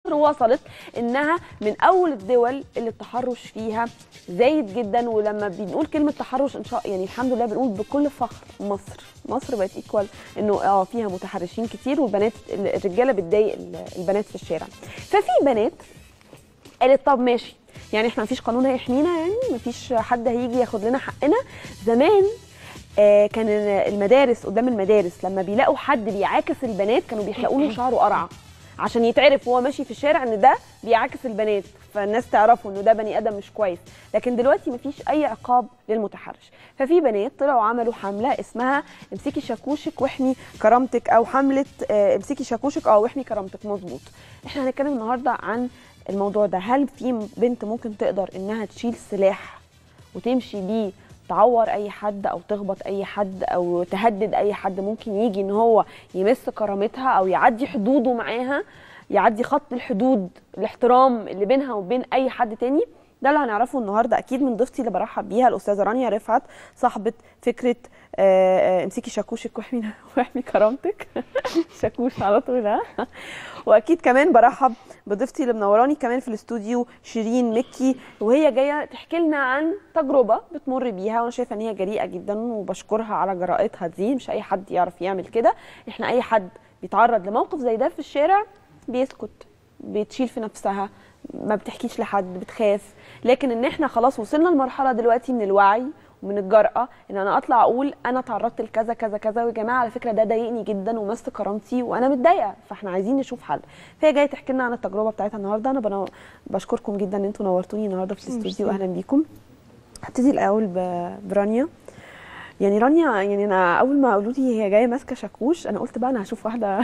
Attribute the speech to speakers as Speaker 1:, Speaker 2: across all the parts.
Speaker 1: وصلت انها من اول الدول اللي التحرش فيها زايد جدا ولما بنقول كلمه تحرش ان شاء يعني الحمد لله بنقول بكل فخر مصر مصر بقت ايكوال انه اه فيها متحرشين كتير والبنات الرجاله بتضايق البنات في الشارع ففي بنات قالت طب ماشي يعني احنا مفيش قانون هيحمينا يعني مفيش حد هيجي ياخد لنا حقنا زمان آه كان المدارس قدام المدارس لما بيلاقوا حد بيعاكس البنات كانوا بيحلقوا له شعره قرعه عشان يتعرف وهو ماشي في الشارع ان ده بيعاكس البنات فالناس تعرفوا انه ده بني ادم مش كويس لكن دلوقتي مفيش اي عقاب للمتحرش ففي بنات طلعوا عملوا حمله اسمها امسكي شاكوشك واحمي كرامتك او حمله آه امسكي شاكوشك اه واحمي كرامتك مظبوط احنا هنتكلم النهارده عن الموضوع ده هل في بنت ممكن تقدر انها تشيل سلاح وتمشي بيه تعور اي حد او تخبط اي حد او تهدد اي حد ممكن يجي ان هو يمس كرامتها او يعدي حدوده معاها يعدي خط الحدود الاحترام اللي بينها وبين اي حد تاني ده اللي هنعرفه النهارده اكيد من ضيفتي اللي برحب بيها الاستاذه رانيا رفعت صاحبه فكره امسكي شاكوشك واحمي واحمي كرامتك شاكوش على طول ها واكيد كمان برحب بضيفتي اللي منوراني كمان في الاستوديو شيرين مكي وهي جايه تحكي لنا عن تجربه بتمر بيها وانا شايفه ان هي جريئه جدا وبشكرها على جرأتها دي مش اي حد يعرف يعمل كده احنا اي حد بيتعرض لموقف زي ده في الشارع بيسكت بتشيل في نفسها ما بتحكيش لحد بتخاف لكن ان احنا خلاص وصلنا لمرحله دلوقتي من الوعي ومن الجرأة ان انا اطلع اقول انا تعرضت لكذا كذا كذا ويا جماعه على فكره ده ضايقني جدا ومس كرامتي وانا متضايقه فاحنا عايزين نشوف حل فهي جايه تحكي لنا عن التجربه بتاعتها النهارده انا بنا... بشكركم جدا ان انتوا نورتوني النهارده في الاستوديو اهلا بيكم هبتدي الاول ب... برانيا يعني رانيا يعني انا اول ما قالوا لي هي جايه ماسكه شاكوش انا قلت بقى انا هشوف واحده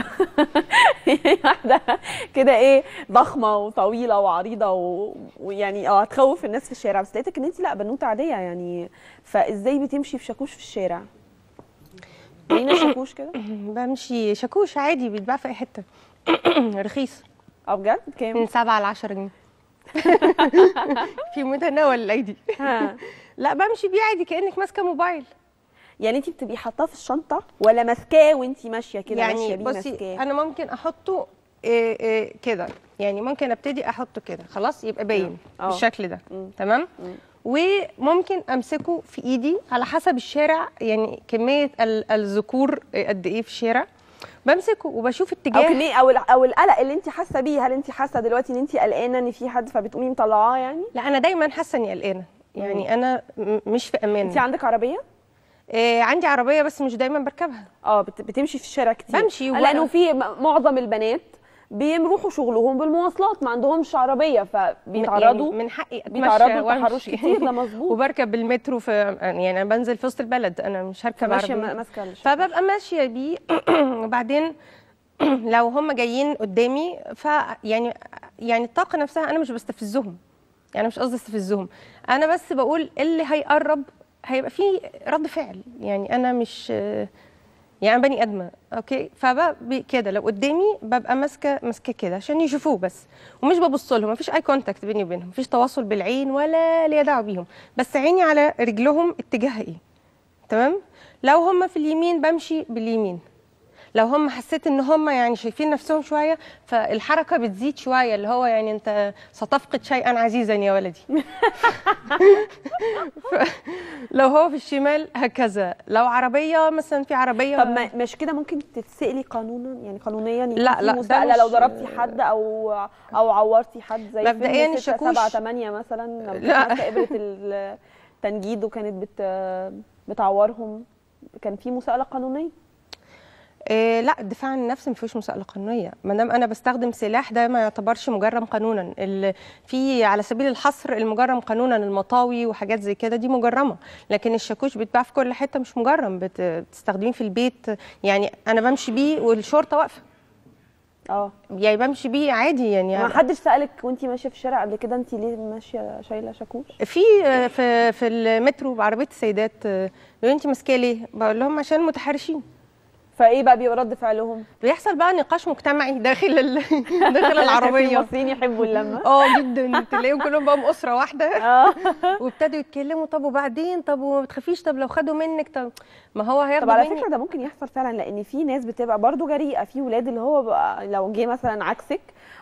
Speaker 1: واحده كده ايه ضخمه وطويله وعريضه و... ويعني اه هتخوف الناس في الشارع بس لقيتك ان انت لا بنوته عاديه يعني فازاي بتمشي في شاكوش في الشارع؟ لينا شاكوش كده؟
Speaker 2: بمشي شاكوش عادي بيتباع في اي حته رخيص
Speaker 1: اه بجد كام؟
Speaker 2: من 7 ل 10 جنيه في متناول الايدي لا بمشي بيه عادي كانك ماسكه موبايل
Speaker 1: يعني انت بتبقي حاطاه في الشنطه ولا ماسكاه وانت ماشيه كده
Speaker 2: يعني
Speaker 1: ماشيه بيه
Speaker 2: بصي
Speaker 1: ماسكاه
Speaker 2: انا ممكن احطه إيه إيه كده يعني ممكن ابتدي احطه كده خلاص يبقى باين
Speaker 1: آه.
Speaker 2: بالشكل ده
Speaker 1: مم.
Speaker 2: تمام
Speaker 1: مم.
Speaker 2: وممكن امسكه في ايدي على حسب الشارع يعني كميه ال- الذكور قد ايه في الشارع بمسكه وبشوف
Speaker 1: او
Speaker 2: اتجاه
Speaker 1: كمية او ال- او القلق اللي انت حاسه بيه هل انت حاسه دلوقتي ان انت قلقانه ان في حد فبتقومي مطلعاه يعني
Speaker 2: لا انا دايما حاسه اني قلقانه يعني انا م- مش في امان
Speaker 1: انت عندك عربيه
Speaker 2: إيه عندي عربيه بس مش دايما بركبها
Speaker 1: اه بت- بتمشي في الشارع كتير
Speaker 2: بمشي و-
Speaker 1: لانه في م- معظم البنات بيروحوا شغلهم بالمواصلات ما عندهمش عربيه فبيتعرضوا
Speaker 2: يعني من حقي اتمشى
Speaker 1: بيتعرضوا
Speaker 2: وأمشي.
Speaker 1: لتحرش كتير ده مظبوط
Speaker 2: وبركب بالمترو في يعني انا بنزل في وسط البلد انا مش هركب
Speaker 1: فماشيه
Speaker 2: عربيه
Speaker 1: م- ماسكه الشاكوش.
Speaker 2: فببقى ماشيه بيه وبعدين لو هم جايين قدامي ف يعني يعني الطاقه نفسها انا مش بستفزهم يعني مش قصدي استفزهم انا بس بقول اللي هيقرب هيبقى فيه رد فعل يعني انا مش يعني أنا بني ادمه اوكي فبقى كده لو قدامي ببقى ماسكه ماسكه كده عشان يشوفوه بس ومش ببص لهم مفيش اي كونتاكت بيني وبينهم مفيش تواصل بالعين ولا ليا دعوه بيهم بس عيني على رجلهم اتجاهها ايه تمام لو هم في اليمين بمشي باليمين لو هم حسيت ان هم يعني شايفين نفسهم شويه فالحركه بتزيد شويه اللي هو يعني انت ستفقد شيئا عزيزا يا ولدي ف- لو هو في الشمال هكذا لو عربيه مثلا في عربيه
Speaker 1: طب ما مش كده ممكن تتسألي قانونا يعني قانونيا يكون
Speaker 2: لا،
Speaker 1: في
Speaker 2: لا، ده
Speaker 1: مساءلة لو
Speaker 2: مش-
Speaker 1: ضربتي حد او او عورتي حد زي
Speaker 2: مبدئياً
Speaker 1: فيلم ستة
Speaker 2: الشاكوش-
Speaker 1: سبعة تمانية مثلا لما كانت
Speaker 2: لا.
Speaker 1: ماسكة ابره التنجيد وكانت بت بتعورهم كان في مساءلة قانونية
Speaker 2: إيه لا الدفاع عن النفس ما فيهوش مساءله قانونيه ما دام انا بستخدم سلاح ده ما يعتبرش مجرم قانونا ال- في على سبيل الحصر المجرم قانونا المطاوي وحاجات زي كده دي مجرمه لكن الشاكوش بيتباع في كل حته مش مجرم بت- بتستخدميه في البيت يعني انا بمشي بيه والشرطه واقفه
Speaker 1: اه
Speaker 2: يعني بمشي بيه عادي يعني
Speaker 1: ما حدش سألك وانتي ماشية في الشارع قبل كده انتي ليه ماشية شايلة شاكوش
Speaker 2: في في في المترو بعربيه السيدات لو انت ماسكاه ليه بقول لهم عشان متحرشين
Speaker 1: فايه بقى بيبقى رد فعلهم
Speaker 2: بيحصل بقى نقاش مجتمعي داخل ال... داخل العربيه
Speaker 1: المصريين يحبوا اللمة
Speaker 2: اه جدا تلاقيهم كلهم بقى اسره واحده
Speaker 1: اه
Speaker 2: وابتدوا يتكلموا طب وبعدين طب وما تخافيش طب لو خدوا منك طب ما هو
Speaker 1: طب
Speaker 2: هياخدوا
Speaker 1: على
Speaker 2: مني
Speaker 1: فكره ده ممكن يحصل فعلا لان في ناس بتبقى برضو جريئه في ولاد اللي هو بقى لو جه مثلا عكسك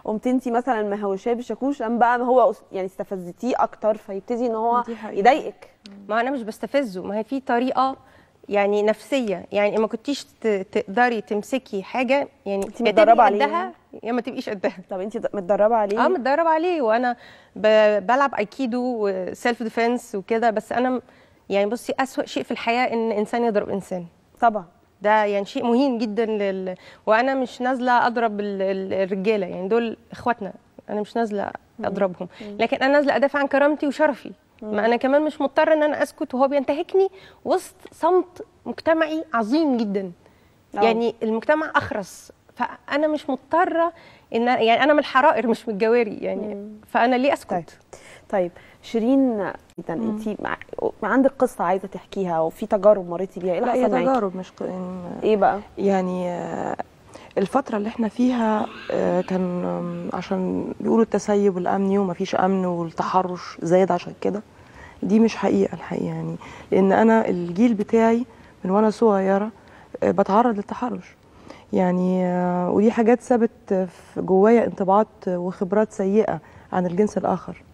Speaker 1: قمت انت مثلا مهوشاه بشاكوش قام بقى هو أس- يعني استفزتيه اكتر فيبتدي ان هو
Speaker 3: دي حقيقة.
Speaker 1: يضايقك
Speaker 2: ما انا مش بستفزه ما هي في طريقه يعني نفسيه يعني ما كنتيش ت- تقدري تمسكي حاجه يعني
Speaker 1: انت
Speaker 2: يا
Speaker 1: متدربة
Speaker 2: تبقي
Speaker 1: عليها؟
Speaker 2: قدها يا ما تبقيش قدها
Speaker 1: طب انت متدربه عليه
Speaker 2: اه متدرب عليه وانا ب- بلعب ايكيدو وسيلف ديفense وكده بس انا م- يعني بصي اسوأ شيء في الحياه ان انسان يضرب انسان
Speaker 1: طبعا
Speaker 2: ده يعني شيء مهين جدا لل... وانا مش نازله اضرب ال- ال- الرجاله يعني دول اخواتنا انا مش نازله اضربهم لكن انا نازله ادافع عن كرامتي وشرفي ما انا كمان مش مضطره ان انا اسكت وهو بينتهكني وسط صمت مجتمعي عظيم جدا
Speaker 1: أه.
Speaker 2: يعني المجتمع اخرس فانا مش مضطره ان أنا- يعني انا من الحرائر مش من الجواري يعني فانا ليه اسكت
Speaker 1: طيب. طيب شيرين جدا انت مع... عندك قصه عايزه تحكيها وفي تجارب مريتي بيها ايه اللي
Speaker 3: لا هي
Speaker 1: حصل معاكي
Speaker 3: تجارب مش ق- يعني-
Speaker 1: ايه بقى
Speaker 3: يعني آه، الفترة اللي احنا فيها آه، كان آم، عشان بيقولوا التسيب الأمني ومفيش أمن والتحرش زايد عشان كده دي مش حقيقة الحقيقة يعني لأن أنا الجيل بتاعي من وأنا صغيرة آه، بتعرض للتحرش يعني آه، ودي حاجات سابت في جوايا انطباعات وخبرات سيئة عن الجنس الآخر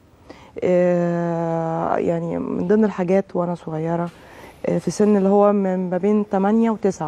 Speaker 3: آه، يعني من ضمن الحاجات وأنا صغيرة آه، في سن اللي هو من ما بين 8 و9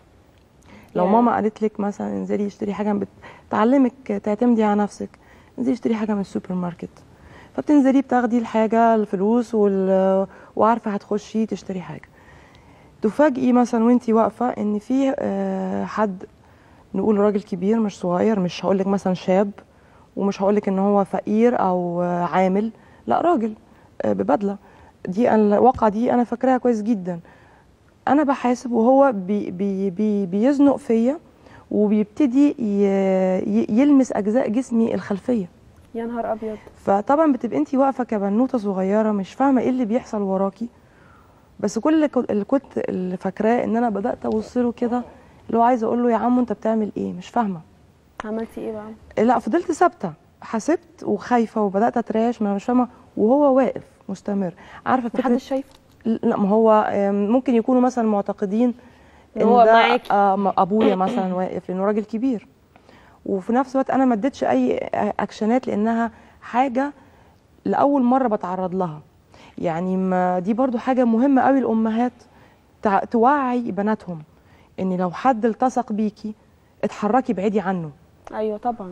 Speaker 3: لو
Speaker 1: ياه.
Speaker 3: ماما قالت لك مثلا انزلي اشتري حاجه بت- تعلمك تعتمدي على نفسك انزلي اشتري حاجه من السوبر ماركت فبتنزلي بتاخدي الحاجه الفلوس وال... وعارفه هتخشي تشتري حاجه تفاجئي مثلا وانتي واقفه ان في آه، حد نقول راجل كبير مش صغير مش هقول لك مثلا شاب ومش هقول لك ان هو فقير او آه، عامل لا راجل آه، ببدله دي أنا- الواقعه دي انا فاكراها كويس جدا انا بحاسب وهو بي بي بي بيزنق فيا وبيبتدي ي- ي- يلمس اجزاء جسمي الخلفيه
Speaker 1: يا نهار ابيض
Speaker 3: فطبعا بتبقي انت واقفه كبنوته صغيره مش فاهمه ايه اللي بيحصل وراكي بس كل اللي كنت- اللي كنت اللي فاكراه ان انا بدات ابص له كده اللي هو عايزه اقول له يا عم انت بتعمل ايه مش فاهمه
Speaker 1: عملتي ايه بقى
Speaker 3: لا فضلت ثابته حسبت وخايفه وبدات اتراش ما انا مش فاهمه وهو واقف مستمر عارفه فكره
Speaker 1: محدش شايف
Speaker 3: لا ما هو آم، ممكن يكونوا مثلا معتقدين
Speaker 1: إن هو
Speaker 3: ده
Speaker 1: معاكي.
Speaker 3: آه، م- ابويا مثلا واقف لانه راجل كبير وفي نفس الوقت انا ما اديتش اي اكشنات لانها حاجه لاول مره بتعرض لها يعني ما دي برضو حاجه مهمه قوي الامهات تع- توعي بناتهم ان لو حد التصق بيكي اتحركي بعيدي عنه
Speaker 1: ايوه طبعا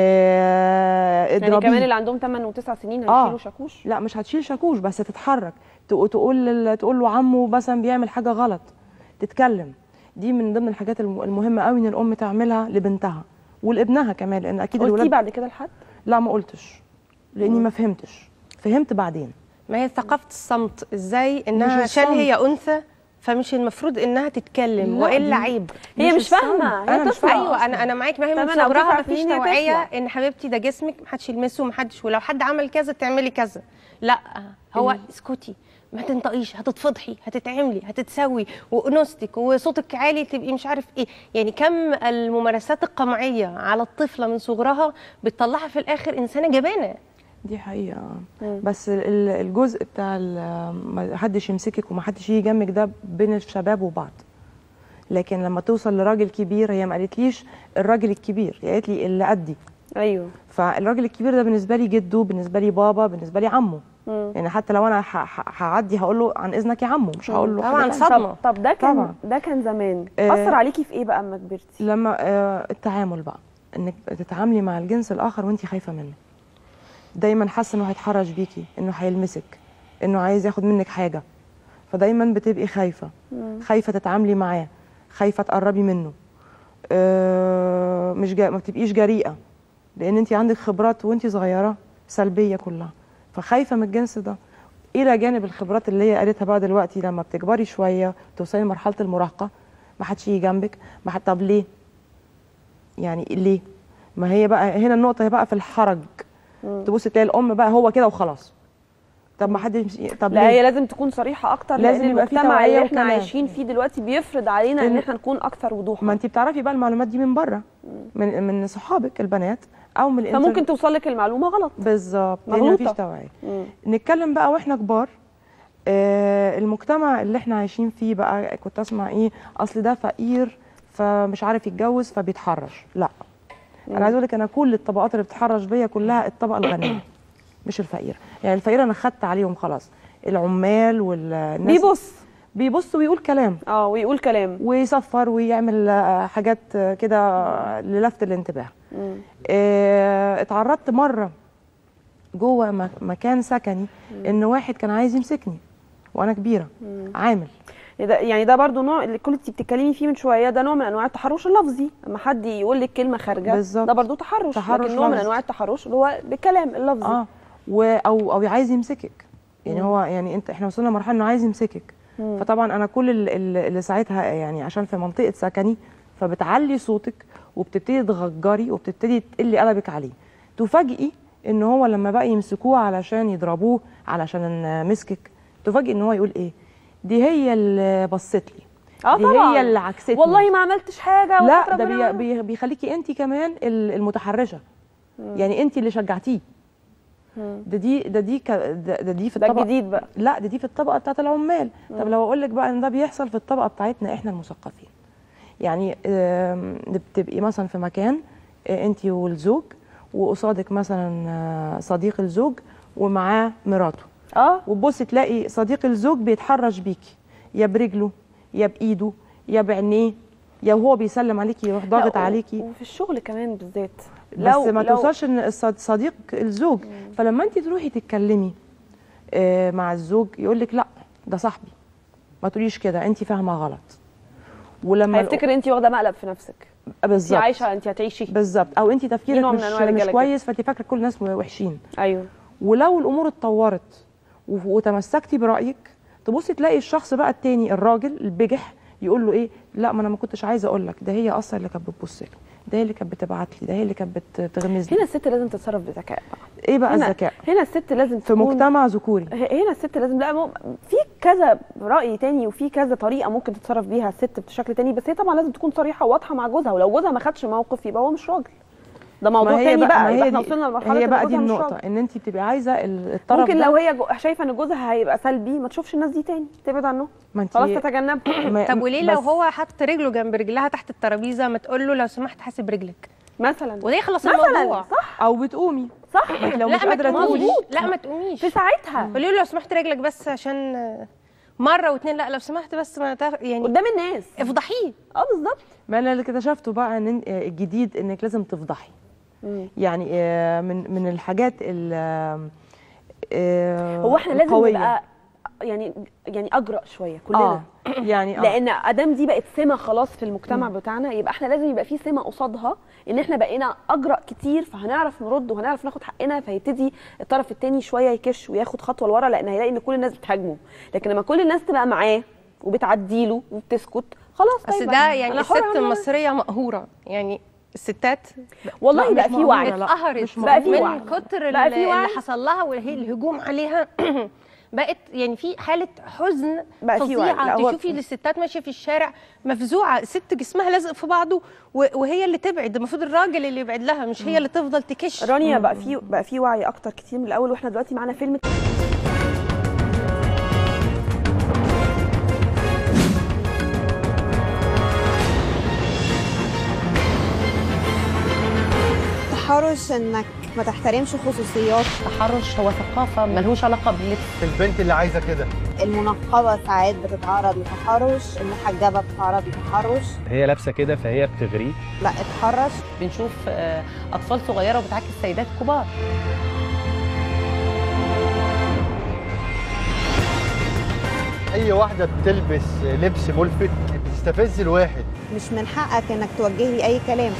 Speaker 3: آه،
Speaker 1: يعني
Speaker 3: اضربيه.
Speaker 1: كمان اللي عندهم 8 و9 سنين
Speaker 3: آه.
Speaker 1: هيشيلوا شاكوش
Speaker 3: لا مش هتشيل شاكوش بس تتحرك تق- تقول لل- تقول له عمه مثلا بيعمل حاجه غلط تتكلم دي من ضمن الحاجات الم- المهمه قوي ان الام تعملها لبنتها ولابنها كمان لان اكيد
Speaker 1: قلتي
Speaker 3: الولاد
Speaker 1: بعد كده لحد
Speaker 3: لا ما قلتش لاني ما فهمتش فهمت بعدين
Speaker 2: ما هي ثقافه الصمت ازاي انها
Speaker 3: مش
Speaker 2: عشان
Speaker 3: الصمت.
Speaker 2: هي انثى فمش المفروض انها تتكلم
Speaker 3: لا،
Speaker 2: والا
Speaker 3: دي-
Speaker 2: عيب
Speaker 1: هي مش
Speaker 3: الصمت.
Speaker 1: فاهمة، هي
Speaker 3: أنا مش
Speaker 1: طفلة.
Speaker 3: فاهمة
Speaker 2: ايوه
Speaker 3: أصلاً.
Speaker 2: انا انا معاك ما هي من
Speaker 1: طب أنا
Speaker 2: صغرها
Speaker 1: بتسع
Speaker 2: ما فيش
Speaker 1: سنين هي
Speaker 2: توعيه
Speaker 1: طفلة.
Speaker 2: ان حبيبتي ده جسمك ما حدش يلمسه ما حدش ولو حد عمل كذا تعملي كذا لا هو اسكتي ما تنطقيش هتتفضحي هتتعملي هتتسوي وانوثتك وصوتك عالي تبقي مش عارف ايه يعني كم الممارسات القمعيه على الطفله من صغرها بتطلعها في الاخر انسانه جبانه
Speaker 3: دي حقيقه بس ال- الجزء بتاع ال- ما حدش يمسكك وما حدش يجي جنبك ده بين الشباب وبعض لكن لما توصل لراجل كبير هي ما قالتليش الراجل الكبير هي قالت لي اللي قدي
Speaker 1: ايوه
Speaker 3: فالراجل الكبير ده بالنسبه لي جده بالنسبه لي بابا بالنسبه لي عمه
Speaker 1: مم.
Speaker 3: يعني حتى لو انا ح- ح- هعدي هقول له عن اذنك يا عمو مش هقول له
Speaker 2: طبعاً
Speaker 3: حاجة
Speaker 2: صدمة.
Speaker 3: تانية.
Speaker 1: طب طب ده كان
Speaker 3: طبعاً.
Speaker 1: ده كان زمان
Speaker 3: آه.
Speaker 1: اثر عليكي في ايه بقى اما كبرتي
Speaker 3: لما آه، التعامل بقى انك تتعاملي مع الجنس الاخر وانت خايفه منه دايما حاسه انه هيتحرش بيكي انه هيلمسك انه عايز ياخد منك حاجه فدايما بتبقي خايفه خايفه تتعاملي معاه خايفه تقربي منه آه، مش جا... ما بتبقيش جريئه لان انت عندك خبرات وانت صغيره سلبيه كلها فخايفه من الجنس ده الى جانب الخبرات اللي هي قالتها بقى دلوقتي لما بتكبري شويه توصلي لمرحله المراهقه ما حدش يجي جنبك ما حد طب ليه يعني ليه ما هي بقى هنا النقطه هي بقى في الحرج تبص تلاقي الام بقى هو كده وخلاص طب ما حدش طب
Speaker 1: لا
Speaker 3: ليه
Speaker 1: هي لازم تكون صريحه اكتر
Speaker 3: لازم
Speaker 1: لان
Speaker 3: يبقى في
Speaker 1: المجتمع
Speaker 3: توعية
Speaker 1: اللي احنا
Speaker 3: وكلام.
Speaker 1: عايشين فيه دلوقتي بيفرض علينا ان
Speaker 3: إن-
Speaker 1: احنا نكون اكثر وضوحا
Speaker 3: ما انت بتعرفي بقى المعلومات دي من بره من من صحابك البنات او من الانترنت
Speaker 1: فممكن توصل لك المعلومه غلط
Speaker 3: بالظبط لان
Speaker 1: مغلوطة.
Speaker 3: مفيش توعيه
Speaker 1: مم.
Speaker 3: نتكلم بقى واحنا كبار آه المجتمع اللي احنا عايشين فيه بقى كنت اسمع ايه اصل ده فقير فمش عارف يتجوز فبيتحرش لا انا عايز اقول لك انا كل الطبقات اللي بتتحرش بيا كلها الطبقه الغنيه مش الفقيره يعني الفقيره انا خدت عليهم خلاص العمال والناس
Speaker 1: بيبص
Speaker 3: بيبص ويقول كلام
Speaker 1: اه ويقول كلام
Speaker 3: ويصفر ويعمل آه، حاجات آه، كده للفت الانتباه
Speaker 1: مم.
Speaker 3: آه، اتعرضت مره جوه م- مكان سكني ان واحد كان عايز يمسكني وانا كبيره عامل
Speaker 1: ده يعني ده برضو نوع اللي كنت بتتكلمي فيه من شويه ده نوع من انواع التحرش اللفظي لما حد يقول لك كلمه خارجه
Speaker 3: بالظبط.
Speaker 1: ده برضو تحرش,
Speaker 3: تحرش
Speaker 1: لكن نوع من
Speaker 3: لفظي.
Speaker 1: انواع التحرش اللي هو بالكلام اللفظي
Speaker 3: اه و او او عايز يمسكك يعني هو يعني انت احنا وصلنا لمرحله انه عايز يمسكك
Speaker 1: مم.
Speaker 3: فطبعا انا كل ال- ال- اللي ساعتها يعني عشان في منطقه سكني فبتعلي صوتك وبتبتدي تغجري وبتبتدي تقلي قلبك عليه تفاجئي ان هو لما بقى يمسكوه علشان يضربوه علشان مسكك تفاجئي ان هو يقول ايه دي هي اللي بصت لي
Speaker 1: اه
Speaker 3: دي
Speaker 1: طبعا
Speaker 3: هي اللي عكستني
Speaker 1: والله ما عملتش حاجه
Speaker 3: لا
Speaker 1: وقت
Speaker 3: ده
Speaker 1: ربنا
Speaker 3: بي بي بيخليكي انت كمان ال- المتحرشه يعني انت اللي شجعتيه
Speaker 1: مم.
Speaker 3: ده دي ده دي ك- ده, ده دي في
Speaker 1: ده
Speaker 3: الطبقه
Speaker 1: الجديد بقى
Speaker 3: لا ده دي في الطبقه بتاعت العمال طب لو اقول لك بقى ان ده بيحصل في الطبقه بتاعتنا احنا المثقفين يعني آم، بتبقي مثلا في مكان انت والزوج وقصادك مثلا آه، صديق الزوج ومعاه مراته
Speaker 1: اه
Speaker 3: وتبصي تلاقي صديق الزوج بيتحرش بيكي يا برجله يا بايده يا بعينيه يا وهو بيسلم عليكي يروح ضاغط
Speaker 1: لا، و-
Speaker 3: عليكي
Speaker 1: وفي الشغل كمان بالذات
Speaker 3: بس ما توصلش ان الصد- صديق الزوج فلما انت تروحي تتكلمي آه، مع الزوج يقول لك لا ده صاحبي ما تقوليش كده انت فاهمه غلط ولما
Speaker 1: هيفتكر انت واخده مقلب في نفسك انت
Speaker 3: بالظبط
Speaker 1: عايشه انت هتعيشي
Speaker 3: بالظبط او انت تفكيرك
Speaker 1: نوع من
Speaker 3: مش,
Speaker 1: أنواع
Speaker 3: مش
Speaker 1: الرجالة كده.
Speaker 3: كويس فانت فاكره كل الناس وحشين
Speaker 1: ايوه
Speaker 3: ولو الامور اتطورت و- وتمسكتي برايك تبصي تلاقي الشخص بقى التاني الراجل البجح يقول له ايه لا ما انا ما كنتش عايزه اقول لك ده هي اصلا اللي كانت بتبص لي ده هي اللي كانت بتبعت لي ده هي اللي كانت بت- بتغمز لي
Speaker 1: هنا الست لازم تتصرف بذكاء بقى
Speaker 3: ايه بقى
Speaker 1: هنا
Speaker 3: الذكاء
Speaker 1: هنا الست لازم
Speaker 3: في
Speaker 1: تكون
Speaker 3: مجتمع ذكوري
Speaker 1: ه- هنا الست لازم لا مو- في كذا راي تاني وفي كذا طريقه ممكن تتصرف بيها الست بشكل تاني بس هي طبعا لازم تكون صريحه وواضحه مع جوزها ولو جوزها ما خدش موقف يبقى هو مش راجل ده موضوع تاني بقى,
Speaker 3: ما
Speaker 1: يبقى
Speaker 3: هي
Speaker 1: احنا
Speaker 3: دي
Speaker 1: وصلنا لمرحله
Speaker 3: هي
Speaker 1: إن
Speaker 3: بقى دي
Speaker 1: جوزها مش
Speaker 3: النقطه
Speaker 1: راجل.
Speaker 3: ان انت بتبقي عايزه ال- الطرف
Speaker 1: ممكن
Speaker 3: ده
Speaker 1: لو هي جو- شايفه ان جوزها هيبقى سلبي ما تشوفش الناس دي تاني تبعد عنهم
Speaker 3: ما انت
Speaker 1: خلاص تتجنبها
Speaker 3: ما-
Speaker 2: طب وليه لو
Speaker 3: بس-
Speaker 2: هو حط رجله جنب رجلها تحت الترابيزه ما تقول له لو سمحت حاسب رجلك
Speaker 1: مثلا
Speaker 2: وده يخلص
Speaker 1: مثلا
Speaker 2: الموضوع
Speaker 1: صح
Speaker 3: او بتقومي
Speaker 1: صح
Speaker 3: ما انت لو
Speaker 2: لا
Speaker 3: مش
Speaker 2: ما
Speaker 3: قادره
Speaker 2: تقوميش
Speaker 3: تقولي
Speaker 2: لا ما تقوميش
Speaker 1: في ساعتها
Speaker 2: قولي له لو سمحت رجلك بس عشان آه، مره واتنين لا لو سمحت بس ما تاخ... يعني
Speaker 1: قدام الناس
Speaker 2: افضحيه
Speaker 1: اه بالظبط
Speaker 3: ما انا اللي اكتشفته بقى ان إن- الجديد انك لازم تفضحي
Speaker 1: مم.
Speaker 3: يعني آه، من من الحاجات ال آه،
Speaker 1: هو احنا لازم
Speaker 3: القوية.
Speaker 1: نبقى يعني يعني اجرأ شويه كلنا
Speaker 3: اه يعني اه
Speaker 1: لان ادام دي بقت سمه خلاص في المجتمع بتاعنا يبقى احنا لازم يبقى في سمه قصادها ان احنا بقينا اجرأ كتير فهنعرف نرد وهنعرف ناخد حقنا فيبتدي الطرف التاني شويه يكش وياخد خطوه لورا لان هيلاقي ان كل الناس بتهاجمه لكن لما كل الناس تبقى معاه وبتعديله وبتسكت خلاص
Speaker 2: بس
Speaker 1: طيب
Speaker 2: ده
Speaker 1: أنا
Speaker 2: يعني
Speaker 1: حرة
Speaker 2: الست
Speaker 1: أعمل
Speaker 2: المصريه مقهوره يعني الستات
Speaker 1: والله
Speaker 3: لا،
Speaker 1: بقى
Speaker 3: مش
Speaker 1: في
Speaker 3: مقهورة،
Speaker 1: وعي
Speaker 3: لا.
Speaker 2: اتقهرت
Speaker 3: مش
Speaker 1: بقى في
Speaker 2: من
Speaker 1: وعي.
Speaker 2: كتر
Speaker 1: بقى في
Speaker 2: اللي
Speaker 1: وعي.
Speaker 2: اللي حصل لها وهي الهجوم عليها بقت يعني في حاله حزن
Speaker 1: بقى في وعي. لا،
Speaker 2: فظيعه
Speaker 1: هو
Speaker 2: تشوفي الستات ماشيه في الشارع مفزوعه الست جسمها لازق في بعضه و- وهي اللي تبعد المفروض الراجل اللي يبعد لها مش هي اللي تفضل تكش
Speaker 1: رانيا بقى في بقى في وعي اكتر كتير من الاول واحنا دلوقتي معانا فيلم
Speaker 4: التحرش انك ما تحترمش خصوصيات
Speaker 5: التحرش هو ثقافة ملهوش علاقة باللبس
Speaker 6: البنت اللي عايزه كده
Speaker 4: المنقبة ساعات بتتعرض لتحرش المحجبة بتتعرض لتحرش
Speaker 7: هي لابسه كده فهي بتغريه
Speaker 4: لا اتحرش
Speaker 5: بنشوف آه، أطفال صغيرة وبتعاكس سيدات كبار
Speaker 6: اي واحده بتلبس لبس ملفت بتستفز الواحد
Speaker 4: مش من حقك انك توجه لي اي كلام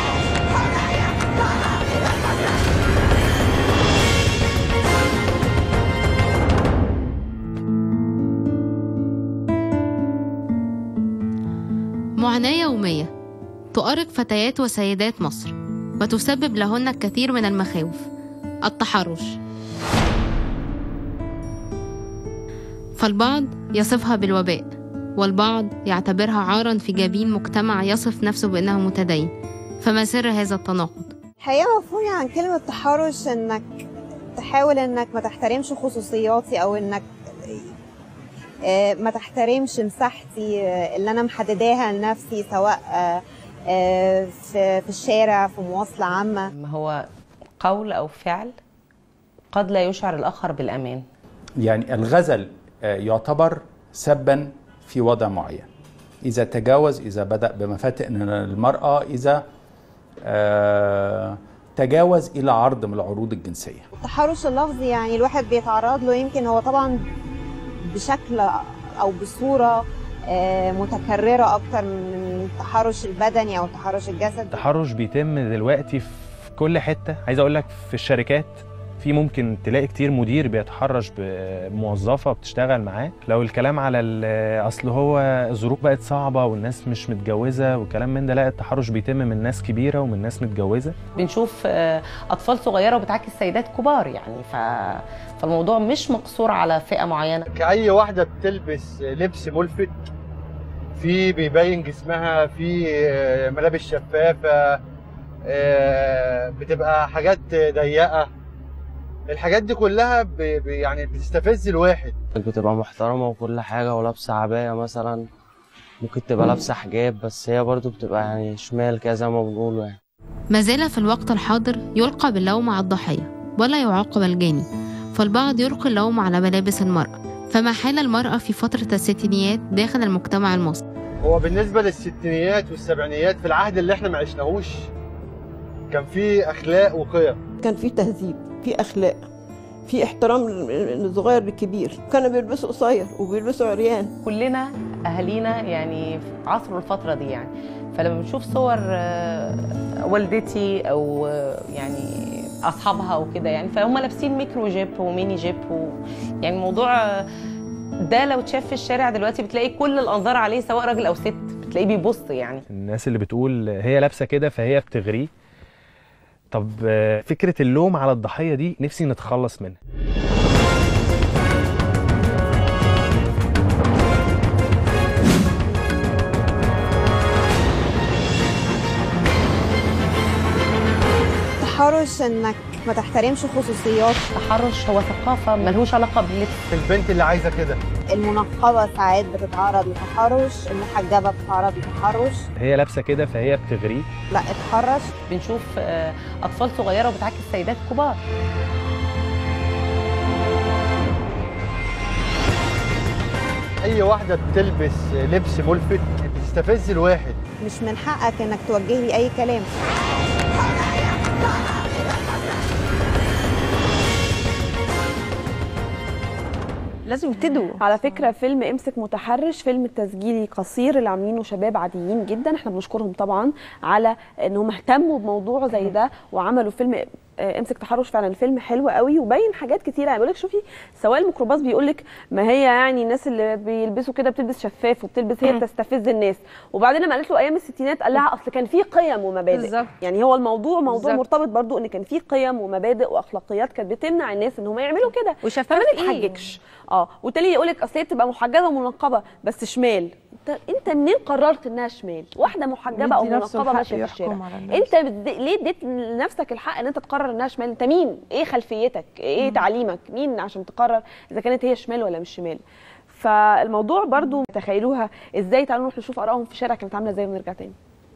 Speaker 8: معاناة يومية تؤرق فتيات وسيدات مصر وتسبب لهن الكثير من المخاوف التحرش فالبعض يصفها بالوباء والبعض يعتبرها عارا في جبين مجتمع يصف نفسه بأنه متدين فما سر هذا التناقض؟
Speaker 4: الحقيقة مفهومي عن كلمة تحرش انك تحاول انك ما تحترمش خصوصياتي او انك آه، ما تحترمش مساحتي آه، اللي انا محدداها لنفسي سواء آه، آه، في في الشارع في مواصله عامه
Speaker 5: ما هو قول او فعل قد لا يشعر الاخر بالامان
Speaker 9: يعني الغزل آه، يعتبر سبا في وضع معين إذا تجاوز إذا بدأ بمفاتن المرأة إذا آه، تجاوز إلى عرض من العروض الجنسية
Speaker 4: التحرش اللفظي يعني الواحد بيتعرض له يمكن هو طبعا بشكل او بصوره آه، متكرره اكتر من التحرش البدني او التحرش الجسدي
Speaker 7: التحرش بيتم دلوقتي في كل حته عايز اقول لك في الشركات في ممكن تلاقي كتير مدير بيتحرش بموظفه بتشتغل معاه لو الكلام على ال- اصل هو الظروف بقت صعبه والناس مش متجوزه والكلام من ده لا التحرش بيتم من ناس كبيره ومن ناس متجوزه
Speaker 5: بنشوف آه، اطفال صغيره وبتعكس سيدات كبار يعني ف... فالموضوع مش مقصور على فئه معينه
Speaker 6: كأي واحدة بتلبس لبس ملفت في بيبين جسمها في آه، ملابس شفافة آه، بتبقى حاجات ضيقة الحاجات دي كلها ب... ب- يعني بتستفز الواحد
Speaker 10: بتبقى محترمة وكل حاجة ولابسة عباية مثلا ممكن تبقى لابسة حجاب بس هي برضو بتبقى يعني شمال كده زي ما بنقوله يعني
Speaker 8: ما زال في الوقت الحاضر يلقى باللوم على الضحية ولا يعاقب الجاني فالبعض يلقي اللوم على ملابس المرأة فما حال المرأة في فترة الستينيات داخل المجتمع المصري
Speaker 6: هو بالنسبة للستينيات والسبعينيات في العهد اللي احنا ما عشناهوش كان في أخلاق وقيم
Speaker 11: كان في تهذيب في اخلاق في احترام الصغير للكبير كانوا بيلبسوا قصير وبيلبسوا عريان
Speaker 5: كلنا اهالينا يعني في عصر الفتره دي يعني فلما بنشوف صور آه، والدتي او آه، يعني اصحابها وكده يعني فهم لابسين ميكرو جيب وميني جيب و يعني الموضوع آه، ده لو اتشاف في الشارع دلوقتي بتلاقي كل الانظار عليه سواء راجل او ست بتلاقيه بيبص يعني
Speaker 7: الناس اللي بتقول هي لابسه كده فهي بتغريه طب آه، فكره اللوم على الضحيه دي نفسي نتخلص منها
Speaker 4: التحرش انك ما تحترمش خصوصيات
Speaker 5: التحرش هو ثقافه ملهوش علاقه باللبس
Speaker 6: البنت اللي عايزة كده
Speaker 4: المنقبه ساعات بتتعرض لتحرش المحجبه بتتعرض لتحرش
Speaker 7: هي لابسه كده فهي بتغريه
Speaker 4: لا اتحرش
Speaker 5: بنشوف آه، اطفال صغيره وبتعكس سيدات كبار
Speaker 6: أي واحدة بتلبس لبس ملفت بتستفز الواحد
Speaker 4: مش من حقك انك توجه لي اي كلام
Speaker 2: لازم يبتدوا
Speaker 1: على فكره فيلم امسك متحرش فيلم تسجيلي قصير اللي عاملينه شباب عاديين جدا احنا بنشكرهم طبعا على ان هم اهتموا بموضوع زي ده وعملوا فيلم آه، امسك تحرش فعلا الفيلم حلو قوي وبين حاجات كتيره يعني بيقول لك شوفي سواق الميكروباص بيقول لك ما هي يعني الناس اللي بيلبسوا كده بتلبس شفاف وبتلبس هي بتستفز الناس وبعدين لما قالت له ايام الستينات قال لها اصل كان في قيم ومبادئ
Speaker 2: بالظبط.
Speaker 1: يعني هو الموضوع موضوع
Speaker 2: بالظبط.
Speaker 1: مرتبط برضو ان كان في قيم ومبادئ واخلاقيات كانت بتمنع الناس ان هم يعملوا كده
Speaker 2: وشفاف
Speaker 1: فما
Speaker 2: إيه؟
Speaker 1: نتحججش اه والتاني يقول لك اصل هي تبقى محجبه ومنقبه بس شمال انت انت منين قررت انها شمال واحده محجبه او
Speaker 3: مدي نفسه
Speaker 1: منقبه
Speaker 3: الحق
Speaker 1: ماشيه في
Speaker 3: يحكم
Speaker 1: الشارع
Speaker 3: على الناس.
Speaker 1: انت بد... ليه اديت لنفسك الحق ان انت تقرر انها شمال انت مين ايه خلفيتك ايه تعليمك مين عشان تقرر اذا كانت هي شمال ولا مش شمال فالموضوع برضو تخيلوها ازاي تعالوا نروح نشوف ارائهم في الشارع كانت عامله ازاي ونرجع تاني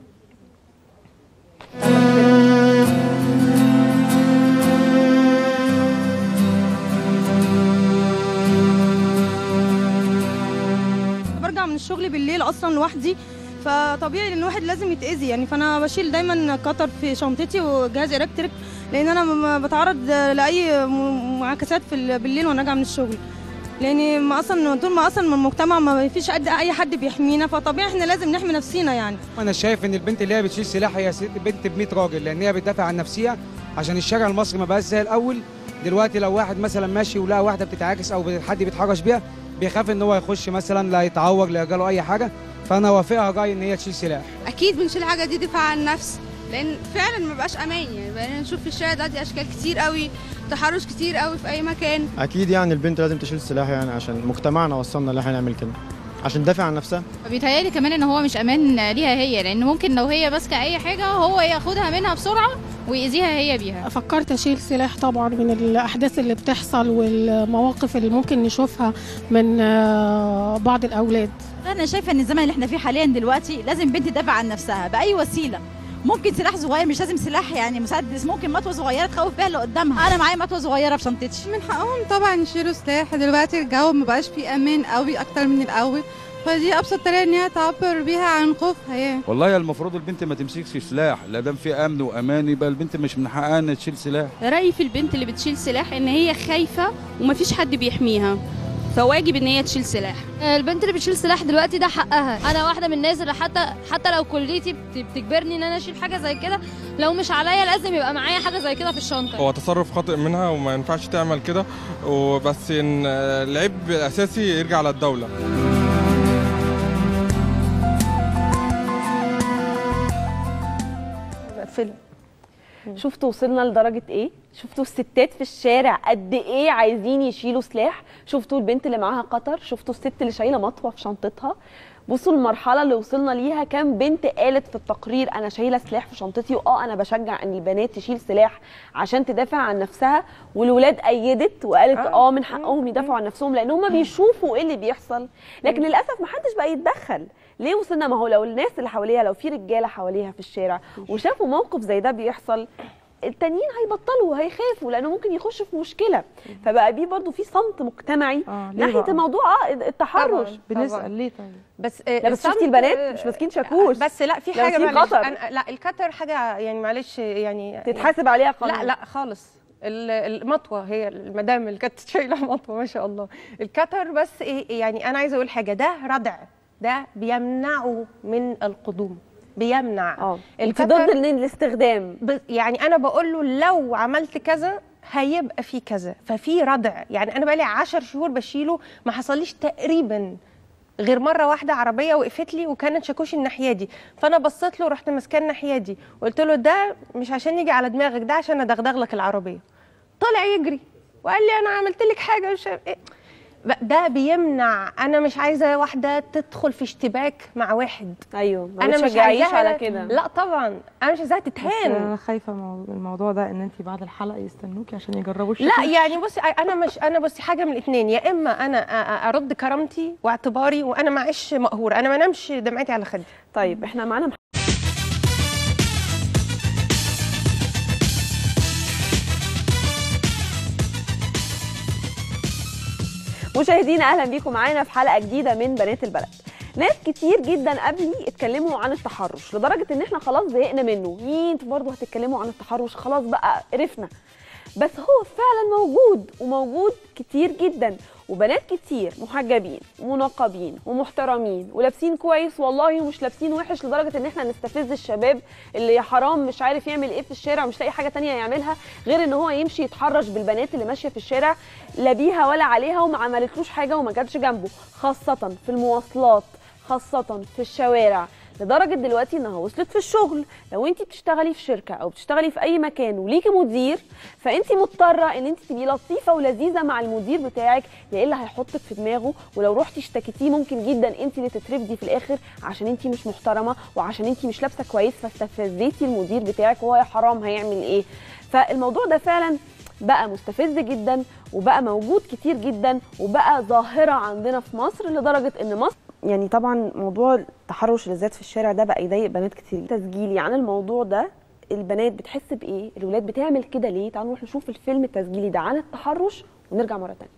Speaker 11: برجع من الشغل بالليل اصلا لوحدي فطبيعي ان الواحد لازم يتاذي يعني فانا بشيل دايما قطر في شنطتي وجهاز الكتريك لان انا م- بتعرض لاي م- معاكسات في ال- بالليل وانا راجعه من الشغل لان ما اصلا طول ما اصلا من المجتمع ما فيش قد اي حد بيحمينا فطبيعي احنا لازم نحمي نفسينا يعني
Speaker 12: انا شايف ان البنت اللي هي بتشيل سلاح هي ست بنت ب 100 راجل لان هي بتدافع عن نفسها عشان الشارع المصري ما بقاش زي الاول دلوقتي لو واحد مثلا ماشي ولقى واحده بتتعاكس او حد بيتحرش بيها بيخاف ان هو يخش مثلا لا يتعور لا يجاله اي حاجه فانا وافقها رايي ان هي تشيل سلاح
Speaker 11: اكيد بنشيل حاجه دي دفاع عن النفس لان فعلا ما بقاش امان يعني بقينا نشوف في الشارع دلوقتي اشكال كتير قوي تحرش كتير قوي في اي مكان
Speaker 12: اكيد يعني البنت لازم تشيل سلاح يعني عشان مجتمعنا وصلنا ان احنا نعمل كده عشان تدافع عن نفسها
Speaker 11: بيتهيألي كمان ان هو مش امان ليها هي لان ممكن لو هي ماسكه اي حاجه هو ياخدها منها بسرعه
Speaker 13: ويأذيها هي بيها
Speaker 14: فكرت اشيل سلاح طبعا من الاحداث اللي بتحصل والمواقف اللي ممكن نشوفها من آه، بعض الاولاد
Speaker 15: انا شايفه ان الزمن اللي احنا فيه حاليا دلوقتي لازم بنت تدافع عن نفسها باي وسيله ممكن سلاح صغير مش لازم سلاح يعني مسدس ممكن مطوه صغيره تخوف بيها اللي قدامها انا معايا مطوه صغيره في شنطتي
Speaker 16: من حقهم طبعا يشيلوا سلاح دلوقتي الجو مبقاش فيه امان قوي اكتر من الاول فدي ابسط طريقه ان هي تعبر بيها عن خوفها يعني
Speaker 17: والله المفروض البنت ما تمسكش سلاح لا دام في امن وامان يبقى البنت مش من حقها انها تشيل سلاح
Speaker 13: رأيي في البنت اللي بتشيل سلاح ان هي خايفة ومفيش حد بيحميها فواجب ان هي تشيل سلاح
Speaker 18: البنت اللي بتشيل سلاح دلوقتي ده حقها انا واحده من الناس اللي حتى حتى لو كليتي بت- بتجبرني ان انا اشيل حاجه زي كده لو مش عليا لازم يبقى معايا حاجه زي كده في الشنطه
Speaker 19: هو تصرف خاطئ منها وما ينفعش تعمل كده وبس ان العيب الاساسي يرجع على الدوله
Speaker 2: فيلم
Speaker 1: شفتوا وصلنا لدرجه ايه شفتوا الستات في الشارع قد ايه عايزين يشيلوا سلاح شفتوا البنت اللي معاها قطر شفتوا الست اللي شايله مطوه في شنطتها بصوا المرحله اللي وصلنا ليها كام بنت قالت في التقرير انا شايله سلاح في شنطتي واه انا بشجع ان البنات تشيل سلاح عشان تدافع عن نفسها والولاد ايدت وقالت اه من حقهم يدافعوا عن نفسهم لان هم بيشوفوا ايه اللي بيحصل لكن للاسف ما حدش بقى يتدخل ليه وصلنا ما هو لو الناس اللي حواليها لو في رجاله حواليها في الشارع وشافوا موقف زي ده بيحصل التانيين هيبطلوا هيخافوا لانه ممكن يخش في مشكله فبقى بيه برضو في صمت مجتمعي
Speaker 3: ليه
Speaker 1: ناحيه
Speaker 3: بقى؟
Speaker 1: الموضوع اه التحرش
Speaker 2: طبعاً،
Speaker 3: بنسال
Speaker 2: طبعاً.
Speaker 3: ليه طيب
Speaker 2: بس
Speaker 1: لا بس شفتي البنات مش ماسكين شاكوش
Speaker 2: بس لا في
Speaker 1: لو
Speaker 2: حاجه
Speaker 1: في
Speaker 2: معلش
Speaker 1: خطر.
Speaker 2: أنا لا الكتر حاجه يعني معلش يعني
Speaker 1: تتحاسب عليها قانون.
Speaker 2: لا لا خالص ال- المطوه هي المدام اللي كانت شايله مطوه ما شاء الله الكتر بس ايه يعني انا عايزه اقول حاجه ده ردع ده بيمنعه من القدوم بيمنع اه
Speaker 1: انت ضد ال- الاستخدام
Speaker 2: يعني انا بقول له لو عملت كذا هيبقى في كذا ففي ردع يعني انا بقالي 10 شهور بشيله ما حصليش تقريبا غير مره واحده عربيه وقفت لي وكانت شاكوش الناحيه دي فانا بصيت له رحت ماسكاه الناحيه دي وقلت له ده مش عشان يجي على دماغك ده عشان ادغدغ لك العربيه طلع يجري وقال لي انا عملت لك حاجه مش عارف ايه بقى ده بيمنع انا مش عايزه واحده تدخل في اشتباك مع واحد
Speaker 1: ايوه ما
Speaker 2: انا مش
Speaker 1: بتشجعيش
Speaker 2: عايزاها
Speaker 1: على كده.
Speaker 2: لا طبعا انا مش عايزاها
Speaker 3: بس
Speaker 2: تتهان
Speaker 3: انا خايفه مو- من الموضوع ده ان انت بعد الحلقه يستنوكي عشان يجربوا
Speaker 2: لا
Speaker 3: الشكل.
Speaker 2: يعني بصي انا مش انا بصي حاجه من الاثنين يا اما انا أ- أ- ارد كرامتي واعتباري وانا معيش مقهوره انا ما نامش دمعتي على خدي
Speaker 1: طيب احنا معانا مشاهدينا اهلا بيكم معانا في حلقه جديده من بنات البلد ناس كتير جدا قبلي اتكلموا عن التحرش لدرجه ان احنا خلاص زهقنا منه مين انتوا برضه هتتكلموا عن التحرش خلاص بقى قرفنا بس هو فعلا موجود وموجود كتير جدا وبنات كتير محجبين ومنقبين ومحترمين ولابسين كويس والله ومش لابسين وحش لدرجه ان احنا نستفز الشباب اللي يا حرام مش عارف يعمل ايه في الشارع ومش لاقي حاجه تانية يعملها غير ان هو يمشي يتحرش بالبنات اللي ماشيه في الشارع لا بيها ولا عليها وما عملتلوش حاجه وما جاتش جنبه خاصه في المواصلات خاصه في الشوارع لدرجه دلوقتي انها وصلت في الشغل لو انت بتشتغلي في شركه او بتشتغلي في اي مكان وليكي مدير فانت مضطره ان انت تبقي لطيفه ولذيذه مع المدير بتاعك لإلا هيحطك في دماغه ولو رحتي اشتكيتيه ممكن جدا انت اللي تترفدي في الاخر عشان انت مش محترمه وعشان انت مش لابسه كويس فاستفزيتي المدير بتاعك وهو يا حرام هيعمل ايه فالموضوع ده فعلا بقى مستفز جدا وبقى موجود كتير جدا وبقى ظاهره عندنا في مصر لدرجه ان مصر يعني طبعا موضوع التحرش بالذات في الشارع ده بقى يضايق بنات كتير تسجيلي عن الموضوع ده البنات بتحس بايه الولاد بتعمل كده ليه تعالوا نروح نشوف الفيلم التسجيلي ده عن التحرش ونرجع مره تانية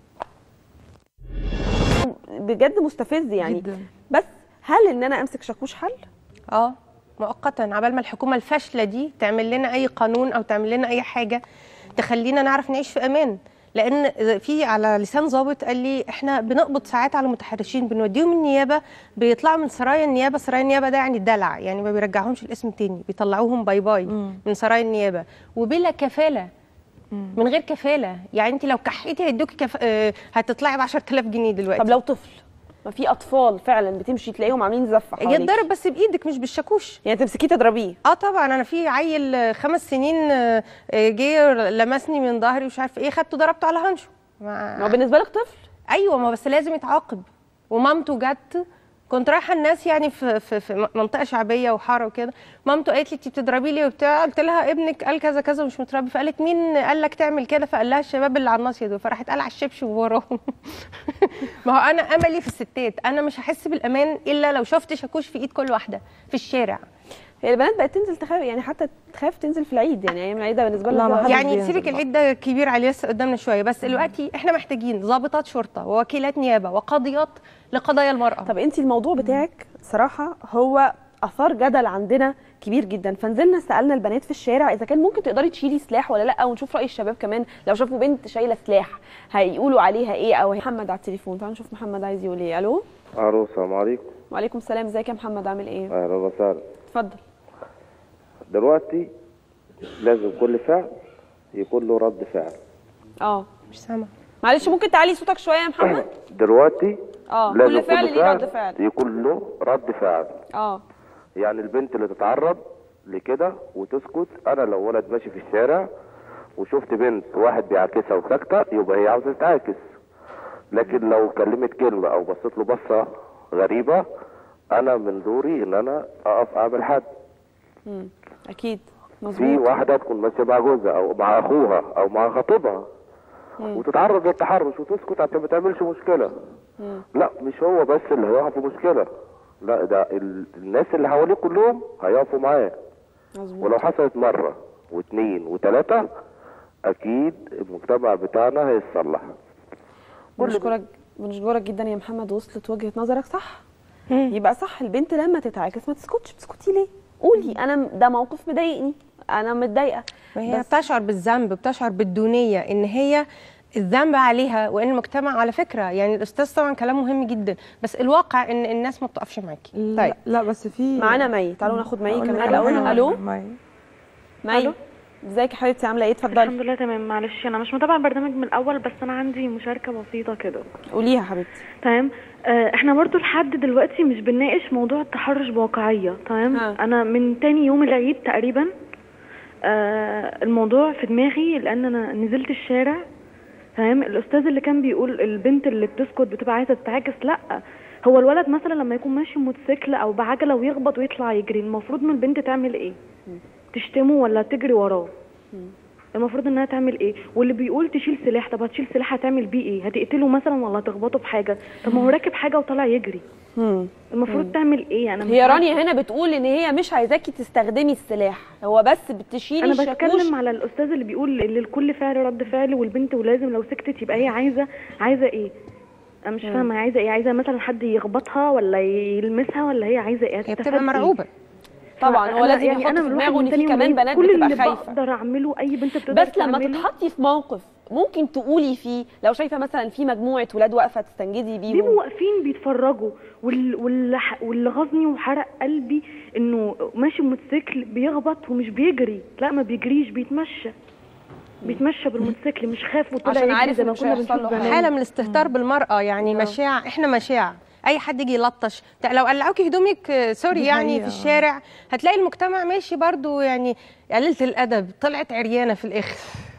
Speaker 1: بجد مستفز يعني
Speaker 2: جداً.
Speaker 1: بس هل ان انا امسك شاكوش حل
Speaker 2: اه مؤقتا عبال ما الحكومه الفاشله دي تعمل لنا اي قانون او تعمل لنا اي حاجه تخلينا نعرف نعيش في امان لان في على لسان ضابط قال لي احنا بنقبض ساعات على المتحرشين بنوديهم النيابه بيطلعوا من سرايا النيابه سرايا النيابه ده يعني الدلع يعني ما بيرجعهمش الاسم تاني بيطلعوهم باي باي من سرايا النيابه وبلا كفاله من غير كفاله يعني انت لو كحيتي هيدوكي كف... آه، هتطلعي ب 10000 جنيه دلوقتي
Speaker 1: طب لو طفل ما في اطفال فعلا بتمشي تلاقيهم عاملين زفه حواليك
Speaker 2: يتضرب بس بايدك مش بالشاكوش
Speaker 1: يعني تمسكيه تضربيه
Speaker 2: اه طبعا انا في عيل آه، خمس سنين آه، آه، جه لمسني من ظهري ومش عارف ايه خدته ضربته على هنشه
Speaker 1: ما هو بالنسبه لك طفل
Speaker 2: ايوه ما بس لازم يتعاقب ومامته جت كنت رايحه الناس يعني في في, في منطقه شعبيه وحاره وكده مامته قالت لي انت بتضربي لي وبتاع قلت لها ابنك قال كذا كذا ومش متربي فقالت مين قال لك تعمل كده فقال لها الشباب اللي على الناصيه دول فراحت قال على الشبشب وراهم ما هو انا املي في الستات انا مش هحس بالامان الا لو شفت شاكوش في ايد كل واحده في الشارع
Speaker 1: هي البنات بقت تنزل تخاف يعني حتى تخاف تنزل في العيد يعني ايام العيد ده بالنسبه لها
Speaker 2: يعني سيبك العيد ده كبير عليه لسه قدامنا شويه بس دلوقتي احنا محتاجين ضابطات شرطه ووكيلات نيابه وقاضيات لقضايا المراه
Speaker 1: طب انت الموضوع بتاعك صراحه هو اثار جدل عندنا كبير جدا فنزلنا سالنا البنات في الشارع اذا كان ممكن تقدري تشيلي سلاح ولا لا ونشوف راي الشباب كمان لو شافوا بنت شايله سلاح هيقولوا عليها ايه او محمد على التليفون تعالوا نشوف محمد عايز يقول ايه الو
Speaker 20: الو السلام عليكم
Speaker 1: وعليكم السلام ازيك يا محمد عامل ايه
Speaker 20: اهلا وسهلا
Speaker 1: اتفضل
Speaker 20: دلوقتي لازم كل فعل يكون له رد فعل
Speaker 1: اه
Speaker 2: مش سامع
Speaker 1: معلش ممكن تعلي صوتك شويه يا محمد
Speaker 20: دلوقتي
Speaker 1: اه
Speaker 20: لازم
Speaker 1: كل فعل ليه رد فعل
Speaker 20: يكون له رد فعل
Speaker 1: اه
Speaker 20: يعني البنت اللي تتعرض لكده وتسكت انا لو ولد ماشي في الشارع وشفت بنت واحد بيعاكسها وساكته يبقى هي عاوزه تتعاكس لكن لو كلمت كلمه او بصيت له بصه غريبه انا من دوري ان انا اقف اعمل حد
Speaker 1: مم. اكيد
Speaker 20: في
Speaker 1: مظبوط
Speaker 20: واحده تكون ماشيه مع جوزها او مع اخوها او مع خطيبها
Speaker 1: مم.
Speaker 20: وتتعرض للتحرش وتسكت عشان ما تعملش مشكله
Speaker 1: مم.
Speaker 20: لا مش هو بس اللي هيقف في مشكله لا ده ال... الناس اللي حواليه كلهم هيقفوا معاه
Speaker 1: مظبوط
Speaker 20: ولو حصلت مره واثنين وثلاثه اكيد المجتمع بتاعنا هيتصلح
Speaker 1: بنشكرك بنشكرك جدا يا محمد وصلت وجهه نظرك صح يبقى صح البنت لما تتعاكس ما تسكتش بتسكتي ليه قولي انا ده موقف مضايقني انا متضايقه
Speaker 2: ما هي بتشعر بالذنب بتشعر بالدونيه ان هي الذنب عليها وان المجتمع على فكره يعني الاستاذ طبعا كلام مهم جدا بس الواقع ان الناس ما بتقفش معاكي
Speaker 3: طيب لا بس في
Speaker 1: معانا مي تعالوا ناخد مي
Speaker 3: أقول
Speaker 1: كمان
Speaker 3: لك
Speaker 1: الاول
Speaker 3: حاجة.
Speaker 1: الو
Speaker 3: مي
Speaker 1: مي ازيك يا حبيبتي عامله ايه اتفضلي
Speaker 21: الحمد لله تمام معلش انا مش متابعه البرنامج من الاول بس انا عندي مشاركه بسيطه كده
Speaker 1: قوليها يا حبيبتي
Speaker 21: تمام آه احنا برضو لحد دلوقتي مش بنناقش موضوع التحرش بواقعيه تمام
Speaker 1: ها.
Speaker 21: انا من تاني يوم العيد تقريبا آه الموضوع في دماغي لان انا نزلت الشارع تمام الاستاذ اللي كان بيقول البنت اللي بتسكت بتبقى عايزه تتعاكس لا هو الولد مثلا لما يكون ماشي موتوسيكل او بعجله ويخبط ويطلع يجري المفروض من البنت تعمل ايه تشتمه ولا تجري وراه المفروض انها تعمل ايه واللي بيقول تشيل سلاح طب هتشيل سلاح هتعمل بيه ايه هتقتله مثلا ولا هتخبطه بحاجه طب ما هو راكب حاجه وطالع يجري المفروض تعمل ايه انا مش
Speaker 1: هي
Speaker 21: عارفة.
Speaker 1: رانيا هنا بتقول ان هي مش عايزاكي تستخدمي السلاح هو بس بتشيلي
Speaker 21: انا
Speaker 1: الشاكوش
Speaker 21: بتكلم على الاستاذ اللي بيقول اللي لكل فعل رد فعل والبنت ولازم لو سكتت يبقى هي عايزه عايزه ايه انا مش
Speaker 2: مم.
Speaker 21: فاهمه عايزه ايه عايزه مثلا حد يخبطها ولا يلمسها ولا هي عايزه ايه
Speaker 2: هي
Speaker 21: هتستفاد
Speaker 2: بتبقى
Speaker 21: إيه؟
Speaker 2: مرعوبة.
Speaker 1: طبعا هو
Speaker 21: فأنا-
Speaker 1: لازم
Speaker 21: يعني
Speaker 1: يحط
Speaker 21: أنا
Speaker 1: في
Speaker 21: من واحد
Speaker 1: دماغه ان
Speaker 21: من
Speaker 1: في
Speaker 21: تاني
Speaker 1: كمان
Speaker 21: يوم
Speaker 1: بنات
Speaker 21: كل
Speaker 1: بتبقى
Speaker 21: اللي
Speaker 1: خايفه
Speaker 21: بقدر اعمله اي بنت بتقدر
Speaker 1: بس لما
Speaker 21: تعمله.
Speaker 1: تتحطي في موقف ممكن تقولي فيه لو شايفه مثلا في مجموعه ولاد واقفه تستنجدي بيهم
Speaker 21: بيبقوا واقفين بيتفرجوا وال- واللي ح- واللي غاظني وحرق قلبي انه ماشي موتوسيكل بيخبط ومش بيجري لا ما بيجريش بيتمشى بيتمشى بالموتوسيكل مش خاف وطلع
Speaker 2: عشان
Speaker 21: يجري
Speaker 2: عارف
Speaker 21: زي ما
Speaker 2: إنه مش
Speaker 21: كنا
Speaker 2: هيحصل
Speaker 21: بنشوف
Speaker 2: له
Speaker 21: زمان
Speaker 2: حاله من الاستهتار بالمراه يعني مشاع احنا مشاع اي حد يجي يلطش بتاع- لو قلعوكي هدومك آه، سوري
Speaker 3: دي
Speaker 2: يعني
Speaker 3: حقيقة.
Speaker 2: في الشارع هتلاقي المجتمع ماشي برضو يعني قليله الادب طلعت عريانه في الاخر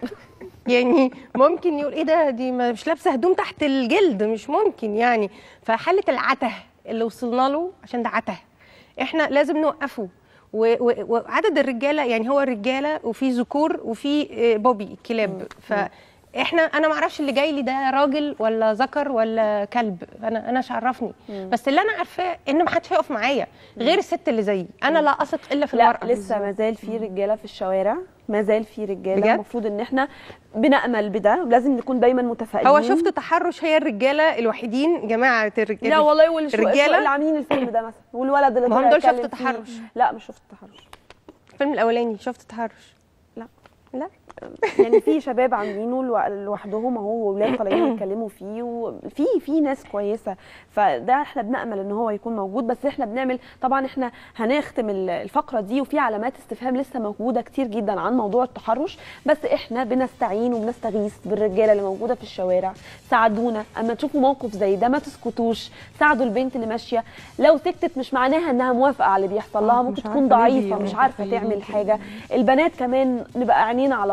Speaker 2: يعني ممكن يقول ايه ده دي ما- مش لابسه هدوم تحت الجلد مش ممكن يعني فحاله العته اللي وصلنا له عشان ده عته احنا لازم نوقفه و- و- وعدد الرجاله يعني هو رجاله وفي ذكور وفي آه، بوبي كلاب فاحنا انا ما اعرفش اللي جاي لي ده راجل ولا ذكر ولا كلب انا انا مش عرفني
Speaker 1: مم.
Speaker 2: بس اللي انا عارفاه ان ما حدش هيقف معايا غير الست اللي زيي انا لا اثق الا في
Speaker 1: لا
Speaker 2: المراه
Speaker 1: لسه ما زال في رجاله في الشوارع ما زال في رجاله
Speaker 2: بجد؟
Speaker 1: المفروض ان احنا بنامل بده لازم نكون دايما متفائلين
Speaker 2: هو شفت تحرش هي الرجاله الوحيدين جماعه الرجاله
Speaker 1: لا والله والش...
Speaker 2: الرجاله
Speaker 1: اللي عاملين الفيلم ده مثلا والولد اللي
Speaker 2: ما هم
Speaker 1: طلع
Speaker 2: دول
Speaker 1: يتكلم
Speaker 2: شفت
Speaker 1: فيه.
Speaker 2: تحرش.
Speaker 1: لا مش شفت تحرش
Speaker 2: الفيلم الاولاني شفت تحرش
Speaker 1: لا
Speaker 2: لا
Speaker 1: يعني في شباب عاملينه لو- لوحدهم اهو واولاد طالعين يتكلموا فيه وفي في ناس كويسه فده احنا بنامل ان هو يكون موجود بس احنا بنعمل طبعا احنا هنختم ال- الفقره دي وفي علامات استفهام لسه موجوده كتير جدا عن موضوع التحرش بس احنا بنستعين وبنستغيث بالرجاله اللي موجوده في الشوارع ساعدونا اما تشوفوا موقف زي ده ما تسكتوش ساعدوا البنت اللي ماشيه لو سكتت مش معناها انها موافقه على اللي بيحصل لها
Speaker 3: آه،
Speaker 1: ممكن
Speaker 3: مش
Speaker 1: تكون
Speaker 3: عارفة ليه
Speaker 1: ضعيفه
Speaker 3: بي-
Speaker 1: مش عارفه
Speaker 3: متخيلين
Speaker 1: تعمل
Speaker 3: كده.
Speaker 1: حاجه البنات كمان نبقى عينينا على بعض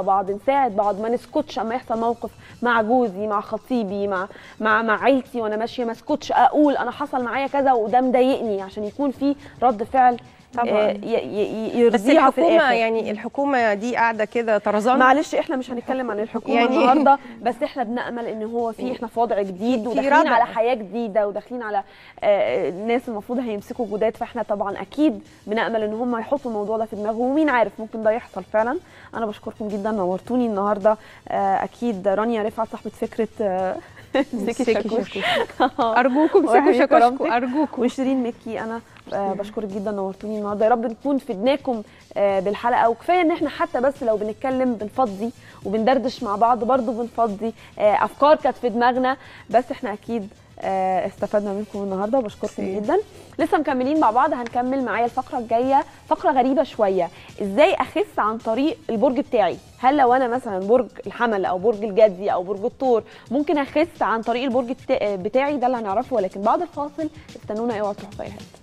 Speaker 1: بعض نساعد بعض ما نسكتش اما يحصل موقف مع جوزي مع خطيبي مع مع مع عيلتي وانا ماشيه ما اسكتش اقول انا حصل معايا كذا وده مضايقني عشان يكون في رد فعل
Speaker 2: طبعاً.
Speaker 1: آه، ي- ي-
Speaker 2: بس
Speaker 1: يرضيها في
Speaker 2: الحكومه
Speaker 1: الاخر
Speaker 2: يعني الحكومه دي قاعده كده طرزان
Speaker 1: معلش احنا مش هنتكلم عن الحكومه يعني
Speaker 2: يعني-
Speaker 1: النهارده بس احنا بنامل ان هو في احنا في وضع جديد
Speaker 2: في
Speaker 1: وداخلين
Speaker 2: ردع.
Speaker 1: على حياه جديده وداخلين على آه، الناس المفروض هيمسكوا جداد فاحنا طبعا اكيد بنامل ان هم يحطوا الموضوع ده في دماغهم ومين عارف ممكن ده يحصل فعلا انا بشكركم جدا نورتوني النهارده آه، اكيد رانيا رفعت صاحبه فكره آه، امسكي
Speaker 2: امسكي
Speaker 1: شاكوش
Speaker 2: شاكوش. أرجوكم امسكوا
Speaker 1: وحياة
Speaker 2: شاكوشكم،
Speaker 1: كرامتك.
Speaker 2: أرجوكم.
Speaker 1: وشيرين مكي انا آه، بشكرك جدا نورتوني النهارده يا رب نكون فدناكم آه، بالحلقه وكفايه ان احنا حتى بس لو بنتكلم بنفضي وبندردش مع بعض برضو بنفضي آه، افكار كانت في دماغنا بس احنا اكيد آه، استفدنا منكم النهارده وبشكركم جدا لسه مكملين مع بعض هنكمل معايا الفقره الجايه فقره غريبه شويه ازاي اخس عن طريق البرج بتاعي هل لو انا مثلا برج الحمل او برج الجدي او برج الثور ممكن اخس عن طريق البرج التا- بتاعي ده اللي هنعرفه ولكن بعد الفاصل استنونا اوعوا تروحوا في اي حته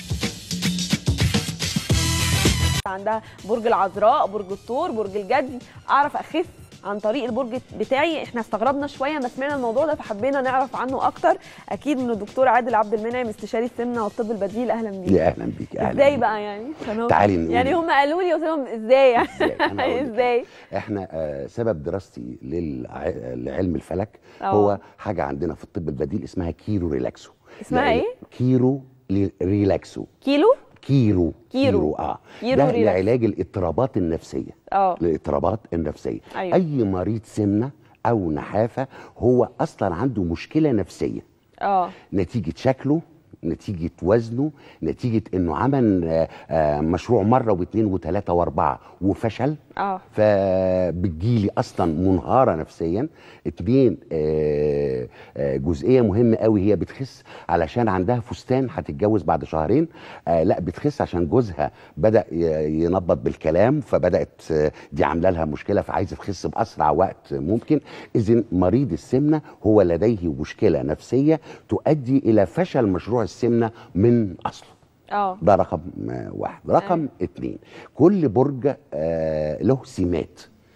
Speaker 1: عندها برج العذراء برج الثور برج الجدي اعرف اخس عن طريق البرج بتاعي احنا استغربنا شويه ما سمعنا الموضوع ده فحبينا نعرف عنه اكتر اكيد من الدكتور عادل عبد المنعم استشاري السمنه والطب البديل اهلا بيك
Speaker 9: يا اهلا بيك اهلا
Speaker 1: ازاي
Speaker 9: بيك.
Speaker 1: بقى يعني عشان هو-
Speaker 9: تعالي نقول.
Speaker 1: يعني هم قالوا لي قلت لهم ازاي
Speaker 9: أنا أقول
Speaker 1: يعني
Speaker 9: لك.
Speaker 1: ازاي
Speaker 9: احنا آه، سبب دراستي للع- لعلم الفلك
Speaker 1: أه.
Speaker 9: هو حاجه عندنا في الطب البديل اسمها كيرو ريلاكسو
Speaker 1: اسمها
Speaker 9: لأن-
Speaker 1: إيه؟
Speaker 9: كيرو لي- ريلاكسو
Speaker 1: كيلو
Speaker 9: كيرو
Speaker 1: كيرو.
Speaker 9: اه
Speaker 1: كيرو
Speaker 9: ده
Speaker 1: ريلاكسو.
Speaker 9: لعلاج الاضطرابات النفسيه
Speaker 1: اه
Speaker 9: الاضطرابات النفسيه
Speaker 1: أيوة.
Speaker 9: اي مريض سمنه او نحافه هو اصلا عنده مشكله نفسيه
Speaker 1: اه
Speaker 9: نتيجه شكله نتيجة وزنه نتيجة انه عمل آه، آه، مشروع مرة واثنين وثلاثة واربعة وفشل
Speaker 1: اه
Speaker 9: فبتجيلي اصلا منهارة نفسيا اتنين آه، آه، جزئية مهمة قوي هي بتخس علشان عندها فستان هتتجوز بعد شهرين آه، لا بتخس عشان جوزها بدأ ي- ينبط بالكلام فبدأت آه، دي عاملة لها مشكلة فعايزة تخس بأسرع وقت ممكن إذن مريض السمنة هو لديه مشكلة نفسية تؤدي إلى فشل مشروع السمنة من أصله
Speaker 1: اه
Speaker 9: ده رقم آه، واحد رقم اتنين كل برج آه، له سمات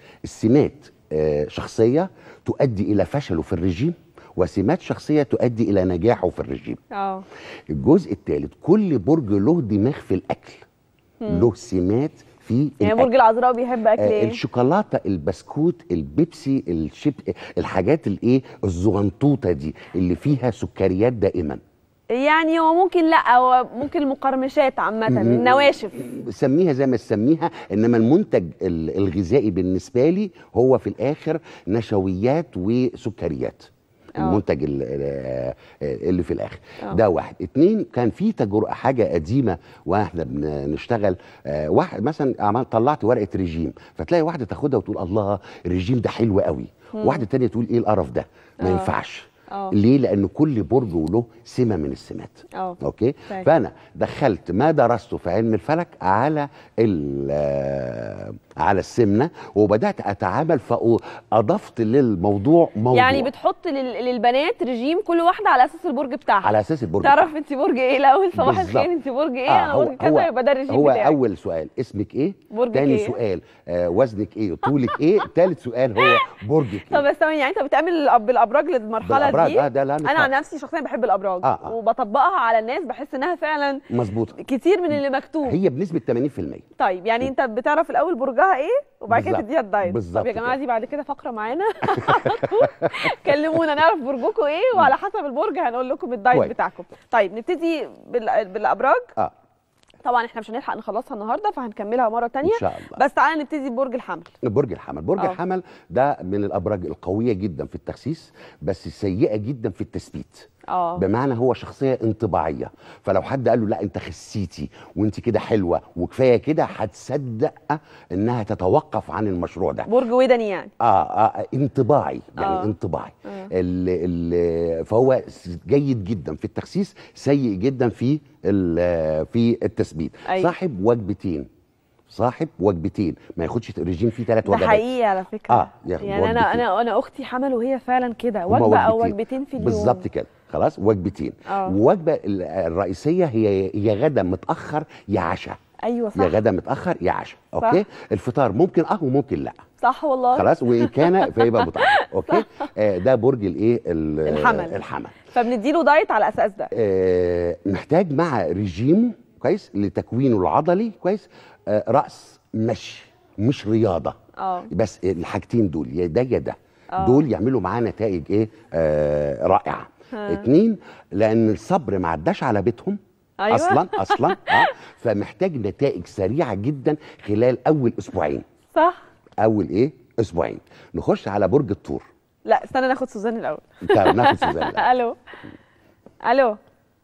Speaker 9: السمات آه، شخصية تؤدي إلى فشله في الرجيم وسمات شخصية تؤدي إلى نجاحه في الرجيم
Speaker 1: اه
Speaker 9: الجزء الثالث كل برج له دماغ في الأكل
Speaker 1: مم.
Speaker 9: له سمات في
Speaker 1: يعني
Speaker 9: الأكل.
Speaker 1: برج العذراء بيحب اكل
Speaker 9: آه،
Speaker 1: ايه
Speaker 9: الشوكولاته البسكوت البيبسي الشيب الحاجات الايه الزغنطوطه دي اللي فيها سكريات دائما
Speaker 1: يعني هو ممكن لا هو ممكن المقرمشات عامه
Speaker 9: م-
Speaker 1: النواشف
Speaker 9: سميها زي ما تسميها انما المنتج ال- الغذائي بالنسبه لي هو في الاخر نشويات وسكريات
Speaker 1: آه.
Speaker 9: المنتج ال- ال- اللي في الاخر
Speaker 1: آه.
Speaker 9: ده واحد اتنين كان في تجربه حاجه قديمه واحنا بنشتغل آه، واحد مثلا عمل طلعت ورقه رجيم فتلاقي واحده تاخدها وتقول الله الرجيم ده حلو قوي
Speaker 1: مم.
Speaker 9: واحده تانية تقول ايه القرف ده ما
Speaker 1: آه.
Speaker 9: ينفعش
Speaker 1: اه
Speaker 9: ليه لان كل برج وله سمه من السمات
Speaker 1: اه
Speaker 9: اوكي
Speaker 1: طيب.
Speaker 9: فانا دخلت ما درسته في علم الفلك على ال- آه، على السمنه وبدات اتعامل فاضفت للموضوع موضوع
Speaker 1: يعني بتحط لل- للبنات رجيم كل واحده على اساس البرج بتاعها
Speaker 9: على اساس البرج
Speaker 1: تعرف انت برج ايه الاول صباح
Speaker 9: بالظبط.
Speaker 1: الخير انت برج ايه
Speaker 9: آه،
Speaker 1: انا
Speaker 9: هو-
Speaker 1: برج كذا
Speaker 9: هو-
Speaker 1: يبقى ده الرجيم
Speaker 9: هو
Speaker 1: بتاعي
Speaker 9: اول سؤال اسمك ايه
Speaker 1: برجك
Speaker 9: تاني
Speaker 1: إيه؟
Speaker 9: سؤال آه وزنك ايه طولك ايه تالت سؤال هو برجك
Speaker 1: طب بس ثواني يعني انت بتعمل الأب- بالابراج للمرحله
Speaker 9: بالأبراج،
Speaker 1: دي
Speaker 9: آه، ده لا
Speaker 1: انا
Speaker 9: نقاش.
Speaker 1: عن نفسي شخصيا بحب الابراج
Speaker 9: آه، آه.
Speaker 1: وبطبقها على الناس بحس انها فعلا
Speaker 9: مظبوط
Speaker 1: كتير من اللي مكتوب
Speaker 9: هي بنسبه 80%
Speaker 1: طيب يعني انت بتعرف الاول برجها ايه وبعد كده
Speaker 9: بالظبط.
Speaker 1: تديها الدايت
Speaker 9: بالظبط
Speaker 1: طب يا جماعه
Speaker 9: كده.
Speaker 1: دي بعد كده فقره معانا كلمونا نعرف برجكم ايه وعلى حسب البرج هنقول لكم الدايت
Speaker 9: كويس.
Speaker 1: بتاعكم طيب نبتدي بال- بالابراج
Speaker 9: اه
Speaker 1: طبعا احنا مش هنلحق نخلصها النهارده فهنكملها مره تانية
Speaker 9: إن شاء الله.
Speaker 1: بس تعالى نبتدي ببرج الحمل
Speaker 9: برج الحمل برج
Speaker 1: آه.
Speaker 9: الحمل ده من الابراج القويه جدا في التخسيس بس سيئه جدا في التثبيت
Speaker 1: اه
Speaker 9: بمعنى هو شخصيه انطباعيه فلو حد قال له لا انت خسيتي وانت كده حلوه وكفايه كده هتصدق انها تتوقف عن المشروع ده
Speaker 1: برج ودني يعني
Speaker 9: اه, آه انطباعي يعني
Speaker 1: آه.
Speaker 9: آه. انطباعي
Speaker 1: آه.
Speaker 9: ال ال فهو س- جيد جدا في التخسيس سيء جدا في ال- في التثبيت
Speaker 1: أيوة.
Speaker 9: صاحب وجبتين صاحب وجبتين ما ياخدش الرجيم فيه ثلاث
Speaker 1: ده
Speaker 9: وجبات
Speaker 1: حقيقي على فكره
Speaker 9: اه ياخد
Speaker 1: يعني انا
Speaker 9: وجبتين.
Speaker 1: انا انا اختي حمل وهي فعلا كده
Speaker 9: هما
Speaker 1: وجبه او وجبتين في اليوم
Speaker 9: بالظبط كده خلاص وجبتين
Speaker 1: آه.
Speaker 9: والوجبه ال- الرئيسيه هي يا غدا متاخر يا عشاء
Speaker 1: ايوه صح
Speaker 9: يا غدا متاخر يا عشاء اوكي الفطار ممكن اه وممكن لا
Speaker 1: صح والله
Speaker 9: خلاص وان كان فيبقى متاخر اوكي آه ده برج الايه ال-
Speaker 1: الحمل.
Speaker 9: الحمل
Speaker 1: فبنديله دايت على اساس ده
Speaker 9: آه محتاج مع ريجيمه كويس لتكوينه العضلي كويس آه راس مشي مش رياضه
Speaker 1: اه
Speaker 9: بس الحاجتين دول يا ده يا ده
Speaker 1: آه.
Speaker 9: دول يعملوا معاه نتائج ايه آه رائعه
Speaker 1: ها.
Speaker 9: اتنين لان الصبر ما عداش على بيتهم
Speaker 1: أيوة.
Speaker 9: اصلا اصلا اه فمحتاج نتائج سريعه جدا خلال اول اسبوعين
Speaker 1: صح
Speaker 9: اول ايه اسبوعين نخش على برج الثور
Speaker 1: لا استنى ناخد سوزان الاول
Speaker 9: طب ناخد سوزان الأول.
Speaker 1: الو الو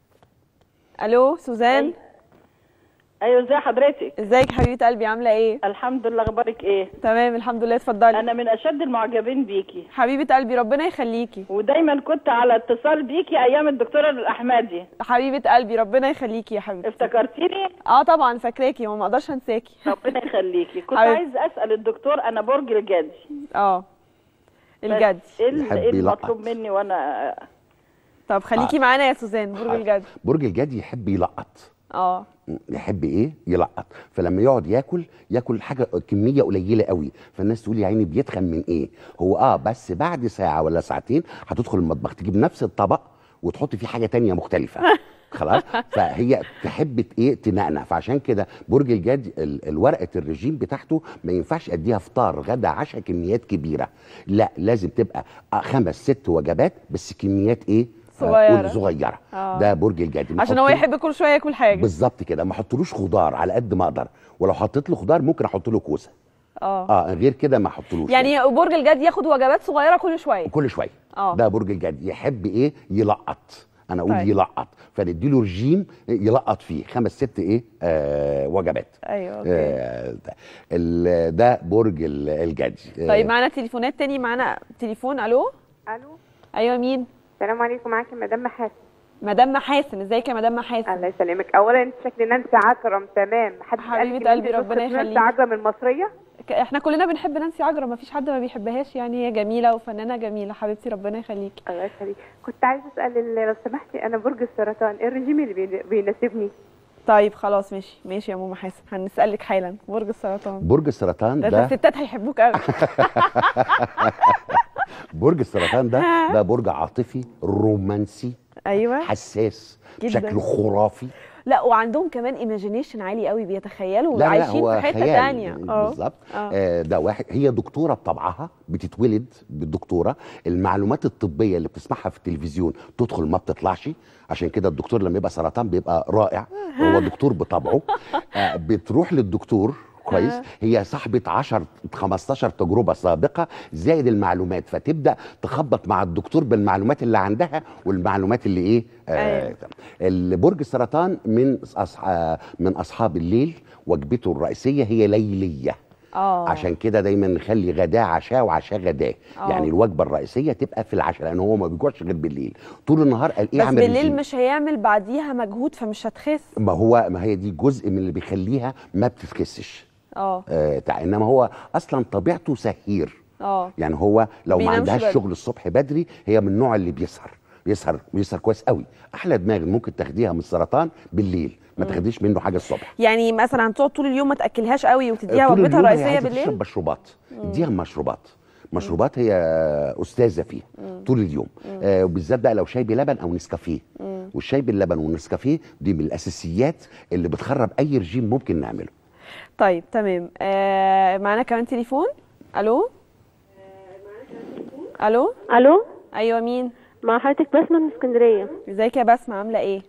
Speaker 1: الو سوزان
Speaker 10: ايوه ازي حضرتك
Speaker 1: ازيك حبيبه قلبي عامله ايه
Speaker 10: الحمد لله اخبارك ايه
Speaker 1: تمام الحمد لله اتفضلي
Speaker 10: انا من اشد المعجبين بيكي
Speaker 1: حبيبه قلبي ربنا يخليكي
Speaker 10: ودايما كنت على اتصال بيكي ايام الدكتوره الاحمدي
Speaker 1: حبيبه قلبي ربنا يخليكي يا حبيبتي
Speaker 10: افتكرتيني
Speaker 1: اه طبعا فاكراكي وما اقدرش انساكي
Speaker 10: ربنا يخليكي كنت
Speaker 1: حبيبتي.
Speaker 10: عايز اسال الدكتور انا برج الجدي
Speaker 1: اه الجدي
Speaker 10: بس ايه ال-
Speaker 9: يحب
Speaker 10: ايه
Speaker 9: يلقط.
Speaker 10: المطلوب مني وانا
Speaker 1: طب خليكي
Speaker 9: آه.
Speaker 1: معانا يا سوزان برج الجدي
Speaker 9: برج الجدي يحب يلقط
Speaker 1: اه
Speaker 9: يحب ايه يلقط فلما يقعد ياكل ياكل حاجه كميه قليله قوي فالناس تقول يا عيني بيتخن من ايه هو اه بس بعد ساعه ولا ساعتين هتدخل المطبخ تجيب نفس الطبق وتحط فيه حاجه تانية مختلفه خلاص فهي تحب ت- ايه تنقنق فعشان كده برج الجدي ال- الورقه الرجيم بتاعته ما ينفعش اديها فطار غدا عشاء كميات كبيره لا لازم تبقى آه، خمس ست وجبات بس كميات ايه آه،
Speaker 1: صغيرة.
Speaker 9: قول صغيره
Speaker 1: آه.
Speaker 9: ده برج الجدي ما
Speaker 1: عشان هو
Speaker 9: أحط-
Speaker 1: يحب كل شويه ياكل حاجه
Speaker 9: بالظبط كده ما احطلوش خضار على قد ما اقدر ولو حطيت له خضار ممكن احط له كوسه
Speaker 1: اه
Speaker 9: اه غير كده ما احطلوش
Speaker 1: يعني برج الجدي ياخد وجبات صغيره كل شويه
Speaker 9: كل شويه
Speaker 1: اه
Speaker 9: ده برج الجدي يحب ايه يلقط انا اقول
Speaker 1: طيب.
Speaker 9: يلقط فنديله رجيم يلقط فيه خمس ست ايه آه وجبات
Speaker 1: ايوه اوكي
Speaker 9: آه ده, ال- ده برج ال- الجدي
Speaker 1: طيب معانا تليفونات تاني معانا تليفون الو
Speaker 22: الو
Speaker 1: ايوه مين
Speaker 22: السلام عليكم معاكي مدام محاسن
Speaker 1: مدام محاسن ازيك يا مدام محاسن
Speaker 22: الله يسلمك اولا انت شكل نانسي عجرم تمام محدش قال
Speaker 1: حبيبة
Speaker 22: لك إن
Speaker 1: قلبي
Speaker 22: أنت
Speaker 1: ربنا
Speaker 22: نسخة نانسي
Speaker 1: يخليكي.
Speaker 22: عجرم المصريه
Speaker 1: ك- احنا كلنا بنحب نانسي عجرم ما فيش حد ما بيحبهاش يعني هي جميله وفنانه جميله حبيبتي ربنا يخليكي
Speaker 22: الله يخليك كنت عايزه اسال ال- لو سمحتي انا برج السرطان ايه الرجيم اللي بي- بيناسبني
Speaker 1: طيب خلاص ماشي ماشي يا ماما حاسن هنسالك حالا برج السرطان
Speaker 9: برج السرطان
Speaker 1: ده
Speaker 9: ده
Speaker 1: الستات هيحبوك قوي
Speaker 9: برج السرطان ده ده برج عاطفي رومانسي
Speaker 1: ايوه
Speaker 9: حساس
Speaker 1: جداً.
Speaker 9: بشكل خرافي
Speaker 1: لا وعندهم كمان ايماجينيشن عالي قوي بيتخيلوا
Speaker 9: لا لا
Speaker 1: عايشين
Speaker 9: هو
Speaker 1: في حته
Speaker 9: خيال
Speaker 1: تانية اه
Speaker 9: بالظبط
Speaker 1: آه.
Speaker 9: آه ده واحد هي دكتوره بطبعها بتتولد بالدكتوره المعلومات الطبيه اللي بتسمعها في التلفزيون تدخل ما بتطلعش عشان كده الدكتور لما يبقى سرطان بيبقى رائع هو دكتور بطبعه آه بتروح للدكتور كويس
Speaker 23: آه.
Speaker 9: هي صاحبة 10 15 تجربة سابقة زائد المعلومات فتبدأ تخبط مع الدكتور بالمعلومات اللي عندها والمعلومات اللي ايه آه البرج السرطان من أصح... من أصحاب الليل وجبته الرئيسية هي ليلية
Speaker 1: اه
Speaker 9: عشان كده دايما نخلي غداه عشاء وعشاء غداه
Speaker 1: آه.
Speaker 9: يعني الوجبه الرئيسيه تبقى في العشاء لان هو ما بيجوعش غير بالليل طول النهار قال ايه
Speaker 1: بس
Speaker 9: اعمل
Speaker 1: بالليل
Speaker 9: رجيم.
Speaker 1: مش هيعمل بعديها مجهود فمش هتخس
Speaker 9: ما هو ما هي دي جزء من اللي بيخليها ما بتتخسش
Speaker 1: اه
Speaker 9: آه تع- انما هو اصلا طبيعته سهير
Speaker 1: اه
Speaker 9: يعني هو لو ما
Speaker 1: بينامش
Speaker 9: عندهاش
Speaker 1: بدري.
Speaker 9: شغل الصبح بدري هي من النوع اللي بيسهر بيسهر بيسهر كويس قوي احلى دماغ ممكن تاخديها من السرطان بالليل ما
Speaker 1: مم.
Speaker 9: تاخديش منه حاجه الصبح
Speaker 1: يعني مثلا هتقعد طول اليوم ما تاكلهاش قوي وتديها
Speaker 9: طول
Speaker 1: وجبتها
Speaker 9: اليوم هي
Speaker 1: الرئيسيه
Speaker 9: عايزة
Speaker 1: بالليل
Speaker 9: تشرب مشروبات
Speaker 1: مم.
Speaker 9: اديها مشروبات مشروبات هي استاذه فيها
Speaker 1: مم.
Speaker 9: طول اليوم
Speaker 1: مم.
Speaker 9: آه وبالذات بقى لو شاي بلبن او نسكافيه
Speaker 1: مم.
Speaker 9: والشاي باللبن والنسكافيه دي من الاساسيات اللي بتخرب اي رجيم ممكن نعمله
Speaker 1: طيب تمام آه معانا كمان تليفون الو الو
Speaker 24: الو
Speaker 1: ايوه مين
Speaker 24: مع حضرتك بسمه من اسكندريه
Speaker 1: ازيك يا بسمه عامله ايه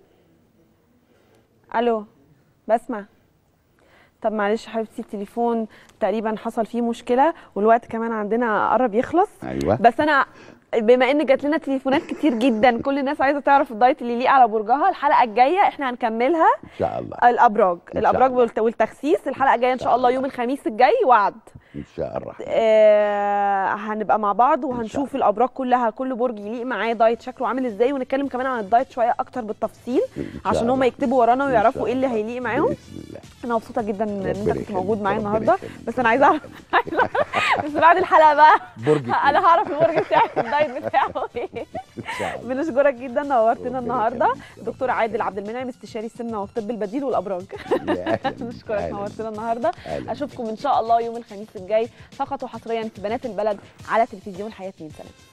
Speaker 1: الو بسمه طب معلش يا حبيبتي التليفون تقريبا حصل فيه مشكله والوقت كمان عندنا قرب يخلص
Speaker 9: ايوه
Speaker 1: بس انا بما ان جات لنا تليفونات كتير جدا كل الناس عايزه تعرف الدايت اللي يليق على برجها الحلقه الجايه احنا هنكملها
Speaker 9: ان شاء الله
Speaker 1: الابراج
Speaker 9: شاء
Speaker 1: الابراج
Speaker 9: الله.
Speaker 1: والت- والتخسيس الحلقه الجايه ان شاء الله يوم الخميس الجاي وعد
Speaker 9: ان شاء الله
Speaker 1: آه هنبقى مع بعض وهنشوف الابراج كلها كل برج يليق معاه دايت شكله عامل ازاي ونتكلم كمان عن الدايت شويه اكتر بالتفصيل
Speaker 9: شاء
Speaker 1: عشان هم
Speaker 9: الله.
Speaker 1: يكتبوا ورانا
Speaker 9: إن
Speaker 1: ويعرفوا
Speaker 9: شاء
Speaker 1: ايه اللي هيليق معاهم
Speaker 9: بإذن الله
Speaker 1: انا مبسوطه جدا ان انت
Speaker 9: ربنا
Speaker 1: كنت موجود
Speaker 9: يخليك،
Speaker 1: معايا
Speaker 9: ربنا
Speaker 1: النهارده
Speaker 9: يخليك.
Speaker 1: بس انا عايزه اعرف عايزة أعرف- بس بعد الحلقه بقى
Speaker 9: برج
Speaker 1: انا هعرف البرج بتاعي الدايت بتاعه ايه
Speaker 9: ان شاء الله
Speaker 1: بنشكرك جدا نورتنا النهارده دكتور عادل عبد المنعم استشاري السمنه والطب البديل والابراج
Speaker 9: يا أهلاً.
Speaker 1: بنشكرك
Speaker 9: أهلاً.
Speaker 1: نورتنا النهارده
Speaker 9: أهلاً.
Speaker 1: اشوفكم ان شاء الله يوم الخميس الجاي فقط وحصريا في بنات البلد على تلفزيون حياه 2 سلام